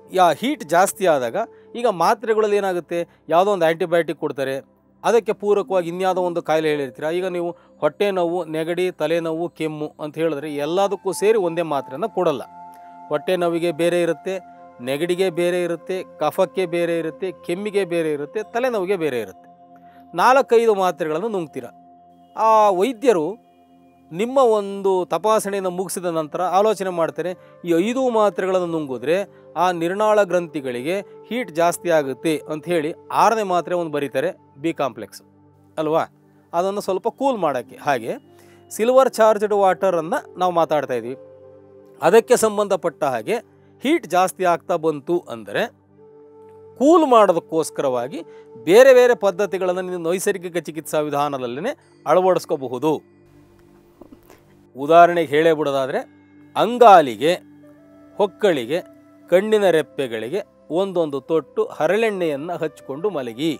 ಯಾ ಹೀಟ್ ಜಾಸ್ತಿ ಆದಾಗ ಈಗ ಮಾತ್ರೆಗಳಲ್ಲಿ ಏನಾಗುತ್ತೆ ಯಾವುದೋ ಒಂದು ಆ್ಯಂಟಿಬಯೋಟಿಕ್ ಕೊಡ್ತಾರೆ ಅದಕ್ಕೆ ಪೂರಕವಾಗಿ ಇನ್ಯಾವುದೋ ಒಂದು ಕಾಯಿಲೆ ಹೇಳಿರ್ತೀರ ಈಗ ನೀವು ಹೊಟ್ಟೆ ನೋವು ನೆಗಡಿ ತಲೆನೋವು ಕೆಮ್ಮು ಅಂತ ಹೇಳಿದ್ರೆ ಎಲ್ಲದಕ್ಕೂ ಸೇರಿ ಒಂದೇ ಮಾತ್ರೆನ ಕೊಡಲ್ಲ ಹೊಟ್ಟೆ ನೋವಿಗೆ ಬೇರೆ ಇರುತ್ತೆ ನೆಗಡಿಗೆ ಬೇರೆ ಇರುತ್ತೆ ಕಫಕ್ಕೆ ಬೇರೆ ಇರುತ್ತೆ ಕೆಮ್ಮಿಗೆ ಬೇರೆ ಇರುತ್ತೆ ತಲೆನೋವಿಗೆ ಬೇರೆ ಇರುತ್ತೆ ನಾಲ್ಕೈದು ಮಾತ್ರೆಗಳನ್ನು ನುಂಗ್ತೀರ ಆ ವೈದ್ಯರು ನಿಮ್ಮ ಒಂದು ತಪಾಸಣೆಯನ್ನು ಮುಗಿಸಿದ ನಂತರ ಆಲೋಚನೆ ಮಾಡ್ತಾರೆ ಈ ಐದು ಮಾತ್ರೆಗಳನ್ನು ನುಂಗಿದ್ರೆ ಆ ನಿರ್ನಾಳ ಗ್ರಂಥಿಗಳಿಗೆ ಹೀಟ್ ಜಾಸ್ತಿ ಆಗುತ್ತೆ ಅಂತ ಹೇಳಿ ಆರನೇ ಮಾತ್ರೆ ಒಂದು ಬರೀತಾರೆ ಬಿ ಕಾಂಪ್ಲೆಕ್ಸ್ ಅಲ್ವಾ ಅದನ್ನು ಸ್ವಲ್ಪ ಕೂಲ್ ಮಾಡೋಕ್ಕೆ ಹಾಗೆ ಸಿಲ್ವರ್ ಚಾರ್ಜ್ಡ್ ವಾಟರನ್ನು ನಾವು ಮಾತಾಡ್ತಾ ಇದ್ವಿ ಅದಕ್ಕೆ ಸಂಬಂಧಪಟ್ಟ ಹಾಗೆ ಹೀಟ್ ಜಾಸ್ತಿ ಆಗ್ತಾ ಬಂತು ಅಂದರೆ ಕೂಲ್ ಮಾಡೋದಕ್ಕೋಸ್ಕರವಾಗಿ ಬೇರೆ ಬೇರೆ ಪದ್ಧತಿಗಳನ್ನು ನೀವು ನೈಸರ್ಗಿಕ ಚಿಕಿತ್ಸಾ ವಿಧಾನದಲ್ಲೇ ಅಳವಡಿಸ್ಕೋಬಹುದು ಉದಾಹರಣೆಗೆ ಹೇಳೇ ಬಿಡೋದಾದರೆ ಅಂಗಾಲಿಗೆ ಹೊಕ್ಕಳಿಗೆ ಕಣ್ಣಿನ ರೆಪ್ಪೆಗಳಿಗೆ ಒಂದೊಂದು ತೊಟ್ಟು ಹರಳೆಣ್ಣೆಯನ್ನು ಹಚ್ಚಿಕೊಂಡು ಮಲಗಿ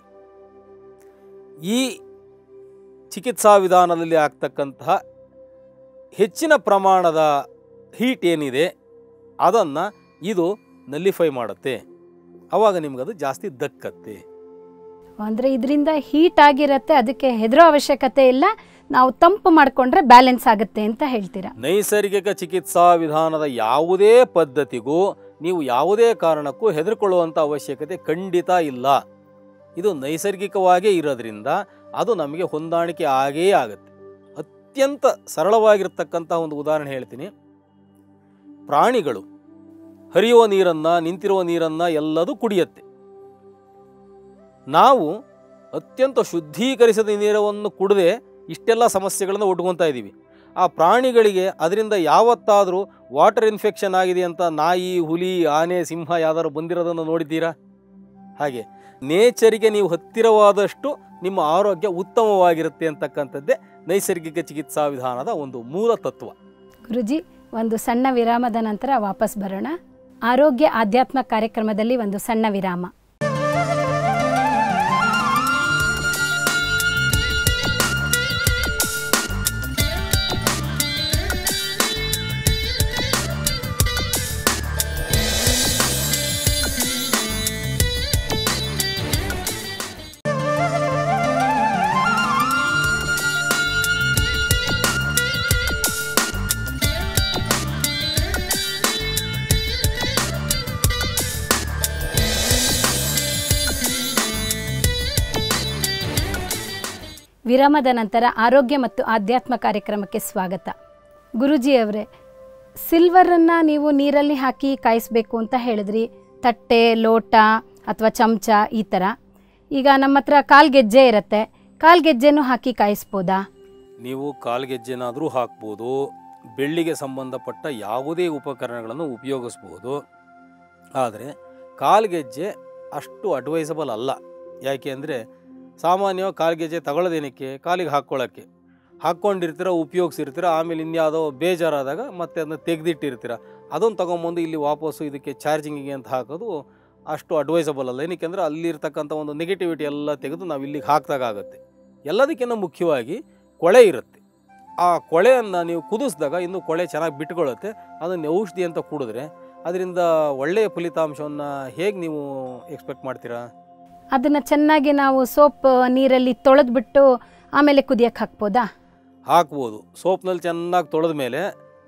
ಈ ಚಿಕಿತ್ಸಾ ವಿಧಾನದಲ್ಲಿ ಆಗ್ತಕ್ಕಂತಹ ಹೆಚ್ಚಿನ ಪ್ರಮಾಣದ ಹೀಟ್ ಏನಿದೆ ಅದನ್ನು ಇದು ನಲ್ಲಿಫೈ ಮಾಡುತ್ತೆ ಆವಾಗ ನಿಮ್ಗದು ಜಾಸ್ತಿ ದಕ್ಕತ್ತೆ ಅಂದರೆ ಇದರಿಂದ ಹೀಟ್ ಆಗಿರತ್ತೆ ಅದಕ್ಕೆ ಹೆದರೋ ಅವಶ್ಯಕತೆ ಇಲ್ಲ ನಾವು ತಂಪು ಮಾಡಿಕೊಂಡ್ರೆ ಬ್ಯಾಲೆನ್ಸ್ ಆಗುತ್ತೆ ಅಂತ ಹೇಳ್ತೀರಾ ನೈಸರ್ಗಿಕ ಚಿಕಿತ್ಸಾ ವಿಧಾನದ ಯಾವುದೇ ಪದ್ಧತಿಗೂ ನೀವು ಯಾವುದೇ ಕಾರಣಕ್ಕೂ ಹೆದರ್ಕೊಳ್ಳುವಂಥ ಅವಶ್ಯಕತೆ ಖಂಡಿತ ಇಲ್ಲ ಇದು ನೈಸರ್ಗಿಕವಾಗೇ ಇರೋದ್ರಿಂದ ಅದು ನಮಗೆ ಹೊಂದಾಣಿಕೆ ಆಗೇ ಆಗುತ್ತೆ ಅತ್ಯಂತ ಸರಳವಾಗಿರ್ತಕ್ಕಂಥ ಒಂದು ಉದಾಹರಣೆ ಹೇಳ್ತೀನಿ ಪ್ರಾಣಿಗಳು ಹರಿಯುವ ನೀರನ್ನು ನಿಂತಿರುವ ನೀರನ್ನು ಎಲ್ಲದೂ ಕುಡಿಯುತ್ತೆ ನಾವು ಅತ್ಯಂತ ಶುದ್ಧೀಕರಿಸಿದ ನೀರನ್ನು ಕುಡದೆ ಇಷ್ಟೆಲ್ಲ ಸಮಸ್ಯೆಗಳನ್ನು ಒಡ್ಕೊತಾ ಇದ್ದೀವಿ ಆ ಪ್ರಾಣಿಗಳಿಗೆ ಅದರಿಂದ ಯಾವತ್ತಾದರೂ ವಾಟರ್ ಇನ್ಫೆಕ್ಷನ್ ಆಗಿದೆ ಅಂತ ನಾಯಿ ಹುಲಿ ಆನೆ ಸಿಂಹ ಯಾವ್ದಾದ್ರು ಬಂದಿರೋದನ್ನು ನೋಡಿದ್ದೀರಾ ಹಾಗೆ ನೇಚರಿಗೆ ನೀವು ಹತ್ತಿರವಾದಷ್ಟು ನಿಮ್ಮ ಆರೋಗ್ಯ ಉತ್ತಮವಾಗಿರುತ್ತೆ ಅಂತಕ್ಕಂಥದ್ದೇ ನೈಸರ್ಗಿಕ ಚಿಕಿತ್ಸಾ ವಿಧಾನದ ಒಂದು ಮೂಲ ತತ್ವ ಗುರುಜಿ ಒಂದು ಸಣ್ಣ ವಿರಾಮದ ನಂತರ ವಾಪಸ್ ಬರೋಣ ಆರೋಗ್ಯ ಆಧ್ಯಾತ್ಮ ಕಾರ್ಯಕ್ರಮದಲ್ಲಿ ಒಂದು ಸಣ್ಣ ವಿರಾಮ ವಿರಾಮದ ನಂತರ ಆರೋಗ್ಯ ಮತ್ತು ಆಧ್ಯಾತ್ಮ ಕಾರ್ಯಕ್ರಮಕ್ಕೆ ಸ್ವಾಗತ ಗುರುಜಿಯವರೇ ಸಿಲ್ವರನ್ನು ನೀವು ನೀರಲ್ಲಿ ಹಾಕಿ ಕಾಯಿಸ್ಬೇಕು ಅಂತ ಹೇಳಿದ್ರಿ ತಟ್ಟೆ ಲೋಟ ಅಥವಾ ಚಮಚ ಈ ಥರ ಈಗ ನಮ್ಮ ಹತ್ರ ಕಾಲ್ಗೆಜ್ಜೆ ಇರುತ್ತೆ ಕಾಲ್ಗೆಜ್ಜೆನೂ ಹಾಕಿ ಕಾಯಿಸ್ಬೋದಾ ನೀವು ಕಾಲ್ಗೆಜ್ಜೆನಾದರೂ ಹಾಕ್ಬೋದು ಬೆಳ್ಳಿಗೆ ಸಂಬಂಧಪಟ್ಟ ಯಾವುದೇ ಉಪಕರಣಗಳನ್ನು ಉಪಯೋಗಿಸ್ಬೋದು ಆದರೆ ಕಾಲ್ಗೆಜ್ಜೆ ಅಷ್ಟು ಅಡ್ವೈಸಬಲ್ ಅಲ್ಲ ಯಾಕೆ ಅಂದರೆ ಸಾಮಾನ್ಯವಾಗಿ ಕಾಲ್ಗೆಜ್ಜೆ ತಗೊಳ್ಳೋದೇನಕ್ಕೆ ಕಾಲಿಗೆ ಹಾಕ್ಕೊಳ್ಳೋಕ್ಕೆ ಹಾಕ್ಕೊಂಡಿರ್ತೀರ ಉಪಯೋಗಿಸಿರ್ತೀರ ಆಮೇಲೆ ಇನ್ಯಾವುದೋ ಬೇಜಾರಾದಾಗ ಮತ್ತೆ ಅದನ್ನ ತೆಗೆದಿಟ್ಟಿರ್ತೀರ ಅದನ್ನು ತೊಗೊಂಬಂದು ಇಲ್ಲಿ ವಾಪಸ್ಸು ಇದಕ್ಕೆ ಚಾರ್ಜಿಂಗಿಗೆ ಅಂತ ಹಾಕೋದು ಅಷ್ಟು ಅಡ್ವೈಸಬಲ್ ಅಲ್ಲ ಏನಕ್ಕೆ ಅಂದರೆ ಅಲ್ಲಿರ್ತಕ್ಕಂಥ ಒಂದು ನೆಗೆಟಿವಿಟಿ ಎಲ್ಲ ತೆಗೆದು ನಾವು ಇಲ್ಲಿಗೆ ಹಾಕಿದಾಗುತ್ತೆ ಎಲ್ಲದಕ್ಕಿಂತ ಮುಖ್ಯವಾಗಿ ಕೊಳೆ ಇರುತ್ತೆ ಆ ಕೊಳೆಯನ್ನು ನೀವು ಕುದಿಸಿದಾಗ ಇನ್ನು ಕೊಳೆ ಚೆನ್ನಾಗಿ ಬಿಟ್ಕೊಳ್ಳುತ್ತೆ ಅದನ್ನು ಔಷಧಿ ಅಂತ ಕುಡಿದ್ರೆ ಅದರಿಂದ ಒಳ್ಳೆಯ ಫಲಿತಾಂಶವನ್ನು ಹೇಗೆ ನೀವು ಎಕ್ಸ್ಪೆಕ್ಟ್ ಮಾಡ್ತೀರಾ ಅದನ್ನು ಚೆನ್ನಾಗಿ ನಾವು ಸೋಪ್ ನೀರಲ್ಲಿ ತೊಳೆದ್ಬಿಟ್ಟು ಆಮೇಲೆ ಕುದಿಯಕ್ಕೆ ಹಾಕ್ಬೋದಾ ಹಾಕ್ಬೋದು ಸೋಪ್ನಲ್ಲಿ ಚೆನ್ನಾಗಿ ತೊಳೆದ ಮೇಲೆ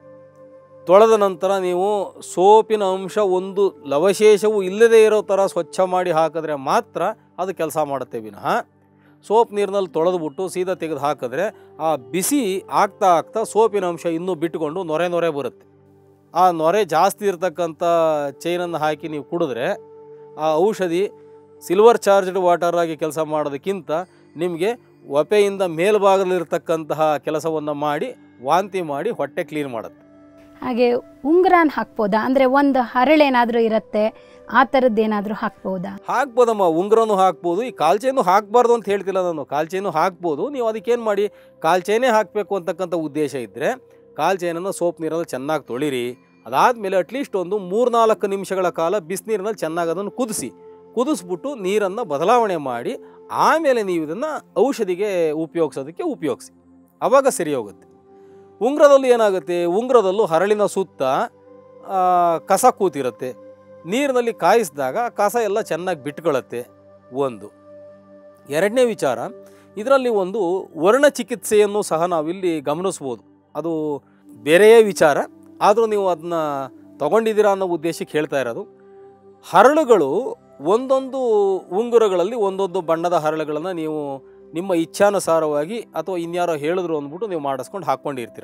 ತೊಳೆದ ನಂತರ ನೀವು ಸೋಪಿನ ಅಂಶ ಒಂದು ಲವಶೇಷವೂ ಇಲ್ಲದೇ ಇರೋ ಥರ ಸ್ವಚ್ಛ ಮಾಡಿ ಹಾಕಿದ್ರೆ ಮಾತ್ರ ಅದು ಕೆಲಸ ಮಾಡುತ್ತೆ ವಿನಃ ಸೋಪ್ ನೀರಿನಲ್ಲಿ ತೊಳೆದ್ಬಿಟ್ಟು ಸೀದಾ ತೆಗೆದು ಹಾಕಿದ್ರೆ ಆ ಬಿಸಿ ಆಗ್ತಾ ಆಗ್ತಾ ಸೋಪಿನ ಅಂಶ ಇನ್ನೂ ಬಿಟ್ಟುಕೊಂಡು ನೊರೆ ನೊರೆ ಬರುತ್ತೆ ಆ ನೊರೆ ಜಾಸ್ತಿ ಇರತಕ್ಕಂಥ ಚೈನನ್ನು ಹಾಕಿ ನೀವು ಕುಡಿದ್ರೆ ಆ ಔಷಧಿ ಸಿಲ್ವರ್ ಚಾರ್ಜ್ಡ್ ವಾಟರ್ ಆಗಿ ಕೆಲಸ ಮಾಡೋದಕ್ಕಿಂತ ನಿಮಗೆ ಒಪೆಯಿಂದ ಮೇಲ್ಭಾಗದಲ್ಲಿರ್ತಕ್ಕಂತಹ ಕೆಲಸವನ್ನು ಮಾಡಿ ವಾಂತಿ ಮಾಡಿ ಹೊಟ್ಟೆ ಕ್ಲೀನ್ ಮಾಡುತ್ತೆ ಹಾಗೆ ಉಂಗುರಾನ್ ಹಾಕ್ಬೋದಾ ಅಂದರೆ ಒಂದು ಹರಳೇನಾದರೂ ಇರುತ್ತೆ ಆ ಥರದ್ದೇನಾದರೂ ಹಾಕ್ಬೋದಾ ಹಾಕ್ಬೋದಮ್ಮ ಉಂಗ್ರನೂ ಹಾಕ್ಬೋದು ಈ ಕಾಲ್ಚೇನು ಹಾಕಬಾರ್ದು ಅಂತ ಹೇಳ್ತಿಲ್ಲ ನಾನು ಕಾಲ್ಚೇನು ಹಾಕ್ಬೋದು ನೀವು ಅದಕ್ಕೇನು ಮಾಡಿ ಕಾಲ್ಚೇನೇ ಹಾಕಬೇಕು ಅಂತಕ್ಕಂಥ ಉದ್ದೇಶ ಇದ್ದರೆ ಕಾಲ್ಚೇನನ್ನು ಸೋಪ್ ನೀರಲ್ಲಿ ಚೆನ್ನಾಗಿ ತೊಳಿರಿ ಅದಾದಮೇಲೆ ಅಟ್ಲೀಸ್ಟ್ ಒಂದು ಮೂರ್ನಾಲ್ಕು ನಿಮಿಷಗಳ ಕಾಲ ಬಿಸಿನೀರಿನಲ್ಲಿ ಚೆನ್ನಾಗಿ ಅದನ್ನು ಕುದಿಸಿ ಕುದಿಸ್ಬಿಟ್ಟು ನೀರನ್ನು ಬದಲಾವಣೆ ಮಾಡಿ ಆಮೇಲೆ ನೀವು ಇದನ್ನು ಔಷಧಿಗೆ ಉಪಯೋಗಿಸೋದಕ್ಕೆ ಉಪಯೋಗಿಸಿ ಆವಾಗ ಸರಿ ಹೋಗುತ್ತೆ ಉಂಗ್ರದಲ್ಲಿ ಏನಾಗುತ್ತೆ ಉಂಗ್ರದಲ್ಲೂ ಹರಳಿನ ಸುತ್ತ ಆ, ಕಸ ಕೂತಿರುತ್ತೆ ನೀರಿನಲ್ಲಿ ಕಾಯಿಸಿದಾಗ ಆ ಕಸ ಎಲ್ಲ ಚೆನ್ನಾಗಿ ಬಿಟ್ಕೊಳ್ಳುತ್ತೆ ಒಂದು ಎರಡನೇ ವಿಚಾರ ಇದರಲ್ಲಿ ಒಂದು ವರ್ಣ ಚಿಕಿತ್ಸೆಯನ್ನು ಸಹ ನಾವಿಲ್ಲಿ ಗಮನಿಸ್ಬೋದು ಅದು ಬೇರೆಯೇ ವಿಚಾರ ಆದರೂ ನೀವು ಅದನ್ನ ತಗೊಂಡಿದ್ದೀರಾ ಅನ್ನೋ ಉದ್ದೇಶಕ್ಕೆ ಹೇಳ್ತಾ ಇರೋದು ಹರಳುಗಳು ಒಂದೊಂದು ಉಂಗುರಗಳಲ್ಲಿ ಒಂದೊಂದು ಬಣ್ಣದ ಹರಳುಗಳನ್ನು ನೀವು ನಿಮ್ಮ ಇಚ್ಛಾನುಸಾರವಾಗಿ ಅಥವಾ ಇನ್ಯಾರೋ ಹೇಳಿದ್ರು ಅಂದ್ಬಿಟ್ಟು ನೀವು ಮಾಡಿಸ್ಕೊಂಡು ಹಾಕ್ಕೊಂಡಿರ್ತೀರ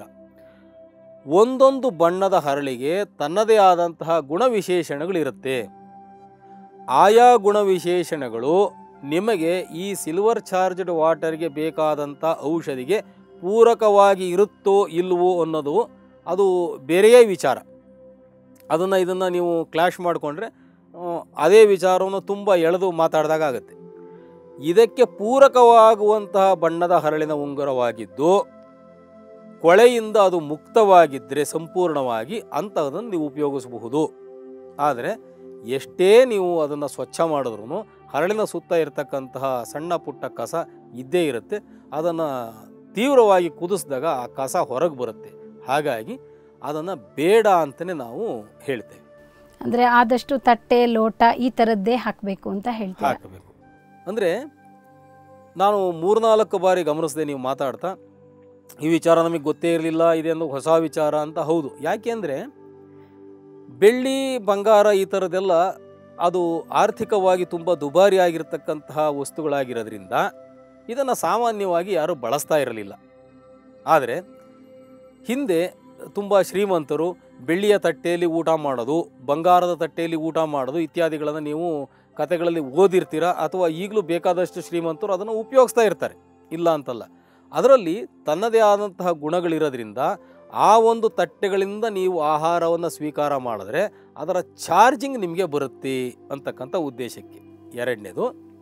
ಒಂದೊಂದು ಬಣ್ಣದ ಹರಳಿಗೆ ತನ್ನದೇ ಆದಂತಹ ಗುಣವಿಶೇಷಣಗಳಿರುತ್ತೆ ಆಯಾ ಗುಣವಿಶೇಷಣಗಳು ನಿಮಗೆ ಈ ಸಿಲ್ವರ್ ಚಾರ್ಜ್ಡ್ ವಾಟರ್ಗೆ ಬೇಕಾದಂಥ ಔಷಧಿಗೆ ಪೂರಕವಾಗಿ ಇರುತ್ತೋ ಇಲ್ವೋ ಅನ್ನೋದು ಅದು ಬೇರೆಯೇ ವಿಚಾರ ಅದನ್ನು ಇದನ್ನು ನೀವು ಕ್ಲಾಶ್ ಮಾಡಿಕೊಂಡ್ರೆ ಅದೇ ವಿಚಾರವನ್ನು ತುಂಬ ಎಳೆದು ಮಾತಾಡಿದಾಗ ಆಗುತ್ತೆ ಇದಕ್ಕೆ ಪೂರಕವಾಗುವಂತಹ ಬಣ್ಣದ ಹರಳಿನ ಉಂಗುರವಾಗಿದ್ದು ಕೊಳೆಯಿಂದ ಅದು ಮುಕ್ತವಾಗಿದ್ದರೆ ಸಂಪೂರ್ಣವಾಗಿ ಅಂಥದನ್ನು ನೀವು ಉಪಯೋಗಿಸಬಹುದು ಆದರೆ ಎಷ್ಟೇ ನೀವು ಅದನ್ನು ಸ್ವಚ್ಛ ಮಾಡಿದ್ರೂ ಹರಳಿನ ಸುತ್ತ ಇರತಕ್ಕಂತಹ ಸಣ್ಣ ಪುಟ್ಟ ಕಸ ಇದ್ದೇ ಇರುತ್ತೆ ಅದನ್ನು ತೀವ್ರವಾಗಿ ಕುದಿಸಿದಾಗ ಆ ಕಸ ಹೊರಗೆ ಬರುತ್ತೆ ಹಾಗಾಗಿ ಅದನ್ನು ಬೇಡ ಅಂತಲೇ ನಾವು ಹೇಳ್ತೇವೆ ಅಂದರೆ ಆದಷ್ಟು ತಟ್ಟೆ ಲೋಟ ಈ ಥರದ್ದೇ ಹಾಕಬೇಕು ಅಂತ ಹೇಳ್ತೀರಾ ಹಾಕಬೇಕು ಅಂದರೆ ನಾನು ಮೂರ್ನಾಲ್ಕು ಬಾರಿ ಗಮನಿಸಿದೆ ನೀವು ಮಾತಾಡ್ತಾ ಈ ವಿಚಾರ ನಮಗೆ ಗೊತ್ತೇ ಇರಲಿಲ್ಲ ಇದೊಂದು ಹೊಸ ವಿಚಾರ ಅಂತ ಹೌದು ಯಾಕೆಂದರೆ ಬೆಳ್ಳಿ ಬಂಗಾರ ಈ ಥರದ್ದೆಲ್ಲ ಅದು ಆರ್ಥಿಕವಾಗಿ ತುಂಬ ದುಬಾರಿ ಆಗಿರ್ತಕ್ಕಂತಹ ವಸ್ತುಗಳಾಗಿರೋದ್ರಿಂದ ಇದನ್ನು ಸಾಮಾನ್ಯವಾಗಿ ಯಾರೂ ಬಳಸ್ತಾ ಇರಲಿಲ್ಲ ಆದರೆ ಹಿಂದೆ ತುಂಬ ಶ್ರೀಮಂತರು ಬೆಳ್ಳಿಯ ತಟ್ಟೆಯಲ್ಲಿ ಊಟ ಮಾಡೋದು ಬಂಗಾರದ ತಟ್ಟೆಯಲ್ಲಿ ಊಟ ಮಾಡೋದು ಇತ್ಯಾದಿಗಳನ್ನು ನೀವು ಕತೆಗಳಲ್ಲಿ ಓದಿರ್ತೀರ ಅಥವಾ ಈಗಲೂ ಬೇಕಾದಷ್ಟು ಶ್ರೀಮಂತರು ಅದನ್ನು ಉಪಯೋಗಿಸ್ತಾ ಇರ್ತಾರೆ ಇಲ್ಲ ಅಂತಲ್ಲ ಅದರಲ್ಲಿ ತನ್ನದೇ ಆದಂತಹ ಗುಣಗಳಿರೋದ್ರಿಂದ ಆ ಒಂದು ತಟ್ಟೆಗಳಿಂದ ನೀವು ಆಹಾರವನ್ನು ಸ್ವೀಕಾರ ಮಾಡಿದ್ರೆ ಅದರ ಚಾರ್ಜಿಂಗ್ ನಿಮಗೆ ಬರುತ್ತೆ ಅಂತಕ್ಕಂಥ ಉದ್ದೇಶಕ್ಕೆ ಎರಡನೇದು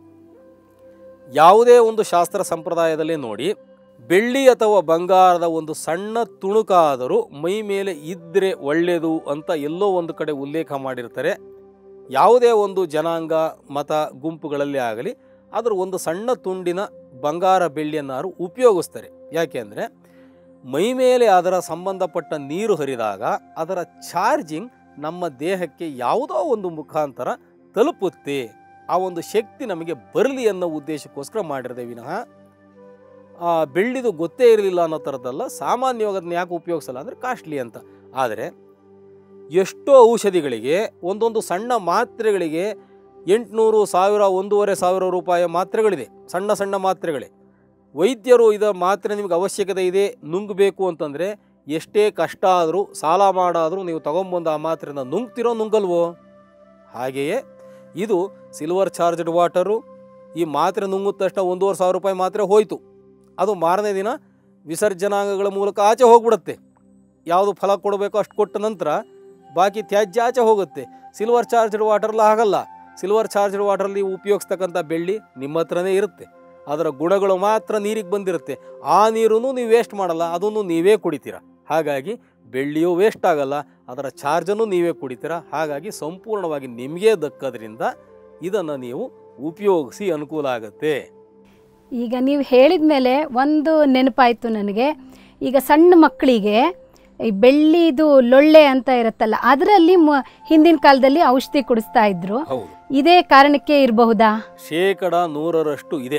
ಯಾವುದೇ ಒಂದು ಶಾಸ್ತ್ರ ಸಂಪ್ರದಾಯದಲ್ಲಿ ನೋಡಿ ಬೆಳ್ಳಿ ಅಥವಾ ಬಂಗಾರದ ಒಂದು ಸಣ್ಣ ತುಣುಕಾದರೂ ಮೈ ಮೇಲೆ ಇದ್ದರೆ ಒಳ್ಳೆಯದು ಅಂತ ಎಲ್ಲೋ ಒಂದು ಕಡೆ ಉಲ್ಲೇಖ ಮಾಡಿರ್ತಾರೆ ಯಾವುದೇ ಒಂದು ಜನಾಂಗ ಮತ ಗುಂಪುಗಳಲ್ಲಿ ಆಗಲಿ ಅದರ ಒಂದು ಸಣ್ಣ ತುಂಡಿನ ಬಂಗಾರ ಬೆಳ್ಳಿಯನ್ನಾರು ಉಪಯೋಗಿಸ್ತಾರೆ ಯಾಕೆಂದರೆ ಮೈ ಮೇಲೆ ಅದರ ಸಂಬಂಧಪಟ್ಟ ನೀರು ಹರಿದಾಗ ಅದರ ಚಾರ್ಜಿಂಗ್ ನಮ್ಮ ದೇಹಕ್ಕೆ ಯಾವುದೋ ಒಂದು ಮುಖಾಂತರ ತಲುಪುತ್ತೆ ಆ ಒಂದು ಶಕ್ತಿ ನಮಗೆ ಬರಲಿ ಅನ್ನೋ ಉದ್ದೇಶಕ್ಕೋಸ್ಕರ ಮಾಡಿರದೆ ವಿನಃ ಆ ಬೆಳ್ಳಿದು ಗೊತ್ತೇ ಇರಲಿಲ್ಲ ಅನ್ನೋ ಥರದ್ದಲ್ಲ ಸಾಮಾನ್ಯವಾಗಿ ಅದನ್ನ ಯಾಕೆ ಉಪಯೋಗಿಸಲ್ಲ ಅಂದರೆ ಕಾಸ್ಟ್ಲಿ ಅಂತ ಆದರೆ ಎಷ್ಟೋ ಔಷಧಿಗಳಿಗೆ ಒಂದೊಂದು ಸಣ್ಣ ಮಾತ್ರೆಗಳಿಗೆ ಎಂಟುನೂರು ಸಾವಿರ ಒಂದೂವರೆ ಸಾವಿರ ರೂಪಾಯಿ ಮಾತ್ರೆಗಳಿದೆ ಸಣ್ಣ ಸಣ್ಣ ಮಾತ್ರೆಗಳೇ ವೈದ್ಯರು ಇದರ ಮಾತ್ರೆ ನಿಮಗೆ ಅವಶ್ಯಕತೆ ಇದೆ ನುಂಗಬೇಕು ಅಂತಂದರೆ ಎಷ್ಟೇ ಕಷ್ಟ ಆದರೂ ಸಾಲ ಮಾಡಾದರೂ ನೀವು ತಗೊಂಬಂದು ಆ ಮಾತ್ರೆನ ನುಂಗ್ತಿರೋ ನುಂಗಲ್ವೋ ಹಾಗೆಯೇ ಇದು ಸಿಲ್ವರ್ ಚಾರ್ಜ್ಡ್ ವಾಟರು ಈ ಮಾತ್ರೆ ನುಂಗಿದ ತಕ್ಷಣ ಒಂದೂವರೆ ಸಾವಿರ ರೂಪಾಯಿ ಮಾತ್ರೆ ಹೋಯಿತು ಅದು ಮಾರನೇ ದಿನ ವಿಸರ್ಜನಾಂಗಗಳ ಮೂಲಕ ಆಚೆ ಹೋಗ್ಬಿಡುತ್ತೆ ಯಾವುದು ಫಲ ಕೊಡಬೇಕೋ ಅಷ್ಟು ಕೊಟ್ಟ ನಂತರ ಬಾಕಿ ತ್ಯಾಜ್ಯ ಆಚೆ ಹೋಗುತ್ತೆ ಸಿಲ್ವರ್ ಚಾರ್ಜ್ಡ್ ವಾಟರ್ಲ ಆಗಲ್ಲ ಸಿಲ್ವರ್ ಚಾರ್ಜ್ಡ್ ವಾಟರಲ್ಲಿ ಉಪಯೋಗಿಸ್ತಕ್ಕಂಥ ಬೆಳ್ಳಿ ನಿಮ್ಮ ಹತ್ರನೇ ಇರುತ್ತೆ ಅದರ ಗುಣಗಳು ಮಾತ್ರ ನೀರಿಗೆ ಬಂದಿರುತ್ತೆ ಆ ನೀರನ್ನು ನೀವು ವೇಸ್ಟ್ ಮಾಡಲ್ಲ ಅದನ್ನು ನೀವೇ ಕುಡಿತೀರ ಹಾಗಾಗಿ ಬೆಳ್ಳಿಯೂ ವೇಸ್ಟ್ ಆಗಲ್ಲ ಅದರ ಚಾರ್ಜನ್ನು ನೀವೇ ಕುಡಿತೀರ ಹಾಗಾಗಿ ಸಂಪೂರ್ಣವಾಗಿ ನಿಮಗೆ ದಕ್ಕದ್ರಿಂದ ಇದನ್ನು ನೀವು ಉಪಯೋಗಿಸಿ ಅನುಕೂಲ ಆಗುತ್ತೆ ಈಗ ನೀವು ಹೇಳಿದ ಮೇಲೆ ಒಂದು ನೆನಪಾಯಿತು ನನಗೆ ಈಗ ಸಣ್ಣ ಮಕ್ಕಳಿಗೆ ಈ ಬೆಳ್ಳಿದು ಲೊಳ್ಳೆ ಅಂತ ಇರುತ್ತಲ್ಲ ಅದರಲ್ಲಿ ಮ ಹಿಂದಿನ ಕಾಲದಲ್ಲಿ ಔಷಧಿ ಕುಡಿಸ್ತಾ ಇದ್ರು ಹೌದು ಇದೇ ಕಾರಣಕ್ಕೆ ಇರಬಹುದಾ ಶೇಕಡ ನೂರರಷ್ಟು ಇದೆ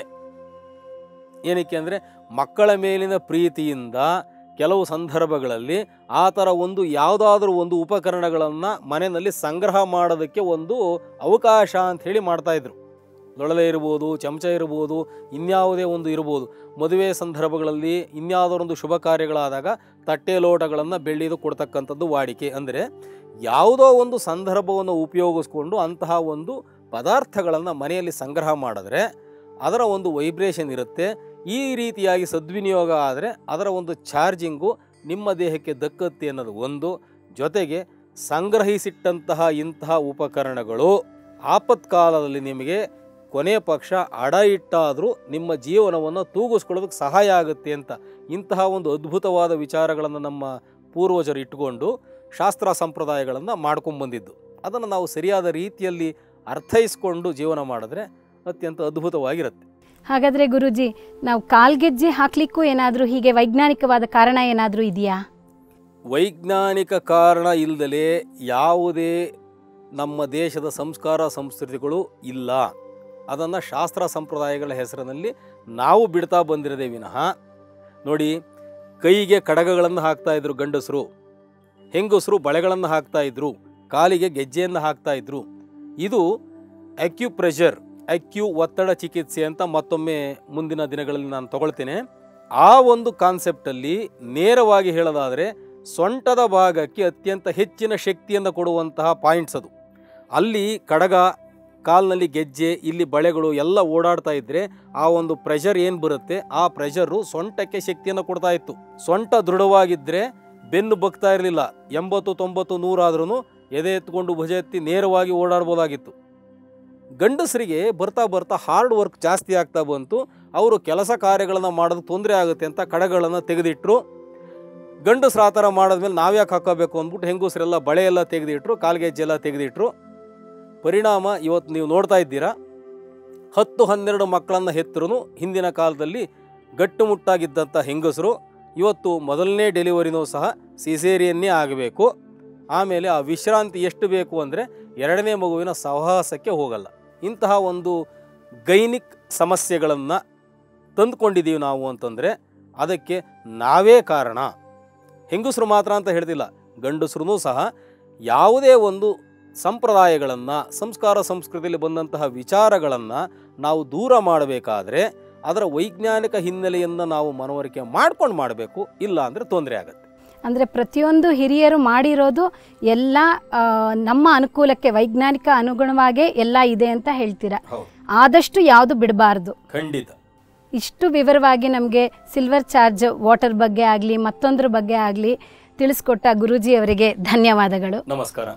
ಏನಕ್ಕೆ ಅಂದರೆ ಮಕ್ಕಳ ಮೇಲಿನ ಪ್ರೀತಿಯಿಂದ ಕೆಲವು ಸಂದರ್ಭಗಳಲ್ಲಿ ಆ ಥರ ಒಂದು ಯಾವುದಾದ್ರೂ ಒಂದು ಉಪಕರಣಗಳನ್ನು ಮನೆಯಲ್ಲಿ ಸಂಗ್ರಹ ಮಾಡೋದಕ್ಕೆ ಒಂದು ಅವಕಾಶ ಅಂತ ಹೇಳಿ ಮಾಡ್ತಾಯಿದ್ರು ಲೊಳಲೆ ಇರ್ಬೋದು ಚಮಚ ಇರ್ಬೋದು ಇನ್ಯಾವುದೇ ಒಂದು ಇರ್ಬೋದು ಮದುವೆ ಸಂದರ್ಭಗಳಲ್ಲಿ ಇನ್ಯಾವುದೋ ಶುಭ ಕಾರ್ಯಗಳಾದಾಗ ತಟ್ಟೆ ಲೋಟಗಳನ್ನು ಬೆಳ್ಳಿದು ಕೊಡ್ತಕ್ಕಂಥದ್ದು ವಾಡಿಕೆ ಅಂದರೆ ಯಾವುದೋ ಒಂದು ಸಂದರ್ಭವನ್ನು ಉಪಯೋಗಿಸ್ಕೊಂಡು ಅಂತಹ ಒಂದು ಪದಾರ್ಥಗಳನ್ನು ಮನೆಯಲ್ಲಿ ಸಂಗ್ರಹ ಮಾಡಿದ್ರೆ ಅದರ ಒಂದು ವೈಬ್ರೇಷನ್ ಇರುತ್ತೆ ಈ ರೀತಿಯಾಗಿ ಸದ್ವಿನಿಯೋಗ ಆದರೆ ಅದರ ಒಂದು ಚಾರ್ಜಿಂಗು ನಿಮ್ಮ ದೇಹಕ್ಕೆ ದಕ್ಕತ್ತೆ ಅನ್ನೋದು ಒಂದು ಜೊತೆಗೆ ಸಂಗ್ರಹಿಸಿಟ್ಟಂತಹ ಇಂತಹ ಉಪಕರಣಗಳು ಆಪತ್ಕಾಲದಲ್ಲಿ ನಿಮಗೆ ಕೊನೆ ಪಕ್ಷ ಅಡ ಇಟ್ಟಾದರೂ ನಿಮ್ಮ ಜೀವನವನ್ನು ತೂಗಿಸ್ಕೊಳ್ಳೋದಕ್ಕೆ ಸಹಾಯ ಆಗುತ್ತೆ ಅಂತ ಇಂತಹ ಒಂದು ಅದ್ಭುತವಾದ ವಿಚಾರಗಳನ್ನು ನಮ್ಮ ಪೂರ್ವಜರು ಇಟ್ಟುಕೊಂಡು ಶಾಸ್ತ್ರ ಸಂಪ್ರದಾಯಗಳನ್ನು ಮಾಡ್ಕೊಂಡ್ಬಂದಿದ್ದು ಅದನ್ನು ನಾವು ಸರಿಯಾದ ರೀತಿಯಲ್ಲಿ ಅರ್ಥೈಸ್ಕೊಂಡು ಜೀವನ ಮಾಡಿದ್ರೆ ಅತ್ಯಂತ ಅದ್ಭುತವಾಗಿರುತ್ತೆ ಹಾಗಾದರೆ ಗುರುಜಿ ನಾವು ಕಾಲ್ಗೆಜ್ಜೆ ಹಾಕ್ಲಿಕ್ಕೂ ಏನಾದರೂ ಹೀಗೆ ವೈಜ್ಞಾನಿಕವಾದ ಕಾರಣ ಏನಾದರೂ ಇದೆಯಾ ವೈಜ್ಞಾನಿಕ ಕಾರಣ ಇಲ್ಲದಲೇ ಯಾವುದೇ ನಮ್ಮ ದೇಶದ ಸಂಸ್ಕಾರ ಸಂಸ್ಕೃತಿಗಳು ಇಲ್ಲ ಅದನ್ನು ಶಾಸ್ತ್ರ ಸಂಪ್ರದಾಯಗಳ ಹೆಸರಿನಲ್ಲಿ ನಾವು ಬಿಡ್ತಾ ಬಂದಿರದೆ ವಿನಃ ನೋಡಿ ಕೈಗೆ ಕಡಗಗಳನ್ನು ಹಾಕ್ತಾ ಇದ್ರು ಗಂಡಸರು ಹೆಂಗಸರು ಬಳೆಗಳನ್ನು ಹಾಕ್ತಾ ಇದ್ರು ಕಾಲಿಗೆ ಗೆಜ್ಜೆಯನ್ನು ಹಾಕ್ತಾ ಇದ್ರು ಇದು ಅಕ್ಯುಪ್ರೆಷರ್ ಅಕ್ಯು ಒತ್ತಡ ಚಿಕಿತ್ಸೆ ಅಂತ ಮತ್ತೊಮ್ಮೆ ಮುಂದಿನ ದಿನಗಳಲ್ಲಿ ನಾನು ತಗೊಳ್ತೇನೆ ಆ ಒಂದು ಕಾನ್ಸೆಪ್ಟಲ್ಲಿ ನೇರವಾಗಿ ಹೇಳೋದಾದರೆ ಸೊಂಟದ ಭಾಗಕ್ಕೆ ಅತ್ಯಂತ ಹೆಚ್ಚಿನ ಶಕ್ತಿಯನ್ನು ಕೊಡುವಂತಹ ಪಾಯಿಂಟ್ಸ್ ಅದು ಅಲ್ಲಿ ಕಡಗ ಕಾಲ್ನಲ್ಲಿ ಗೆಜ್ಜೆ ಇಲ್ಲಿ ಬಳೆಗಳು ಎಲ್ಲ ಓಡಾಡ್ತಾ ಇದ್ದರೆ ಆ ಒಂದು ಪ್ರೆಷರ್ ಏನು ಬರುತ್ತೆ ಆ ಪ್ರೆಷರು ಸೊಂಟಕ್ಕೆ ಶಕ್ತಿಯನ್ನು ಕೊಡ್ತಾ ಇತ್ತು ಸೊಂಟ ದೃಢವಾಗಿದ್ದರೆ ಬೆನ್ನು ಬಗ್ತಾ ಇರಲಿಲ್ಲ ಎಂಬತ್ತು ತೊಂಬತ್ತು ನೂರಾದ್ರೂ ಎದೆ ಎತ್ಕೊಂಡು ಭುಜ ಎತ್ತಿ ನೇರವಾಗಿ ಓಡಾಡ್ಬೋದಾಗಿತ್ತು ಗಂಡಸರಿಗೆ ಬರ್ತಾ ಬರ್ತಾ ಹಾರ್ಡ್ ವರ್ಕ್ ಜಾಸ್ತಿ ಆಗ್ತಾ ಬಂತು ಅವರು ಕೆಲಸ ಕಾರ್ಯಗಳನ್ನು ಮಾಡೋದು ತೊಂದರೆ ಆಗುತ್ತೆ ಅಂತ ಕಡಗಳನ್ನು ತೆಗೆದಿಟ್ರು ಗಂಡಸ್ರು ಆ ಥರ ಮಾಡಿದ್ಮೇಲೆ ನಾವ್ಯಾಕೆ ಹಾಕೋಬೇಕು ಅಂದ್ಬಿಟ್ಟು ಹೆಂಗಸರೆಲ್ಲ ಬಳೆ ಎಲ್ಲ ತೆಗೆದಿಟ್ರು ಕಾಲ್ಗೆಜ್ಜೆ ಎಲ್ಲ ತೆಗೆದಿಟ್ರು ಪರಿಣಾಮ ಇವತ್ತು ನೀವು ನೋಡ್ತಾ ಇದ್ದೀರಾ ಹತ್ತು ಹನ್ನೆರಡು ಮಕ್ಕಳನ್ನು ಹೆತ್ತರೂ ಹಿಂದಿನ ಕಾಲದಲ್ಲಿ ಗಟ್ಟುಮುಟ್ಟಾಗಿದ್ದಂಥ ಹೆಂಗಸರು ಇವತ್ತು ಮೊದಲನೇ ಡೆಲಿವರಿನೂ ಸಹ ಸಿಸೇರಿಯನ್ನೇ ಆಗಬೇಕು ಆಮೇಲೆ ಆ ವಿಶ್ರಾಂತಿ ಎಷ್ಟು ಬೇಕು ಅಂದರೆ ಎರಡನೇ ಮಗುವಿನ ಸಹವಾಸಕ್ಕೆ ಹೋಗಲ್ಲ ಇಂತಹ ಒಂದು ಗೈನಿಕ್ ಸಮಸ್ಯೆಗಳನ್ನು ತಂದುಕೊಂಡಿದ್ದೀವಿ ನಾವು ಅಂತಂದರೆ ಅದಕ್ಕೆ ನಾವೇ ಕಾರಣ ಹೆಂಗಸರು ಮಾತ್ರ ಅಂತ ಹೇಳ್ತಿಲ್ಲ ಗಂಡಸರೂ ಸಹ ಯಾವುದೇ ಒಂದು ಸಂಪ್ರದಾಯಗಳನ್ನು ಸಂಸ್ಕಾರ ಸಂಸ್ಕೃತಿಯಲ್ಲಿ ಬಂದಂತಹ ವಿಚಾರಗಳನ್ನು ನಾವು ದೂರ ಮಾಡಬೇಕಾದ್ರೆ ಅದರ ವೈಜ್ಞಾನಿಕ ಹಿನ್ನೆಲೆಯನ್ನು ನಾವು ಮನವರಿಕೆ ಮಾಡ್ಕೊಂಡು ಮಾಡಬೇಕು ಇಲ್ಲ ಅಂದರೆ ತೊಂದರೆ ಆಗುತ್ತೆ ಅಂದರೆ ಪ್ರತಿಯೊಂದು ಹಿರಿಯರು ಮಾಡಿರೋದು ಎಲ್ಲ ಆ, ನಮ್ಮ ಅನುಕೂಲಕ್ಕೆ ವೈಜ್ಞಾನಿಕ ಅನುಗುಣವಾಗೇ ಎಲ್ಲ ಇದೆ ಅಂತ ಹೇಳ್ತೀರಾ ಹೌದು ಆದಷ್ಟು ಯಾವುದು ಬಿಡಬಾರ್ದು ಖಂಡಿತ ಇಷ್ಟು ವಿವರವಾಗಿ ನಮಗೆ ಸಿಲ್ವರ್ ಚಾರ್ಜ್ ವಾಟರ್ ಬಗ್ಗೆ ಆಗಲಿ ಮತ್ತೊಂದ್ರ ಬಗ್ಗೆ ಆಗಲಿ ತಿಳಿಸ್ಕೊಟ್ಟ ಗುರೂಜಿಯವರಿಗೆ ಧನ್ಯವಾದಗಳು ನಮಸ್ಕಾರ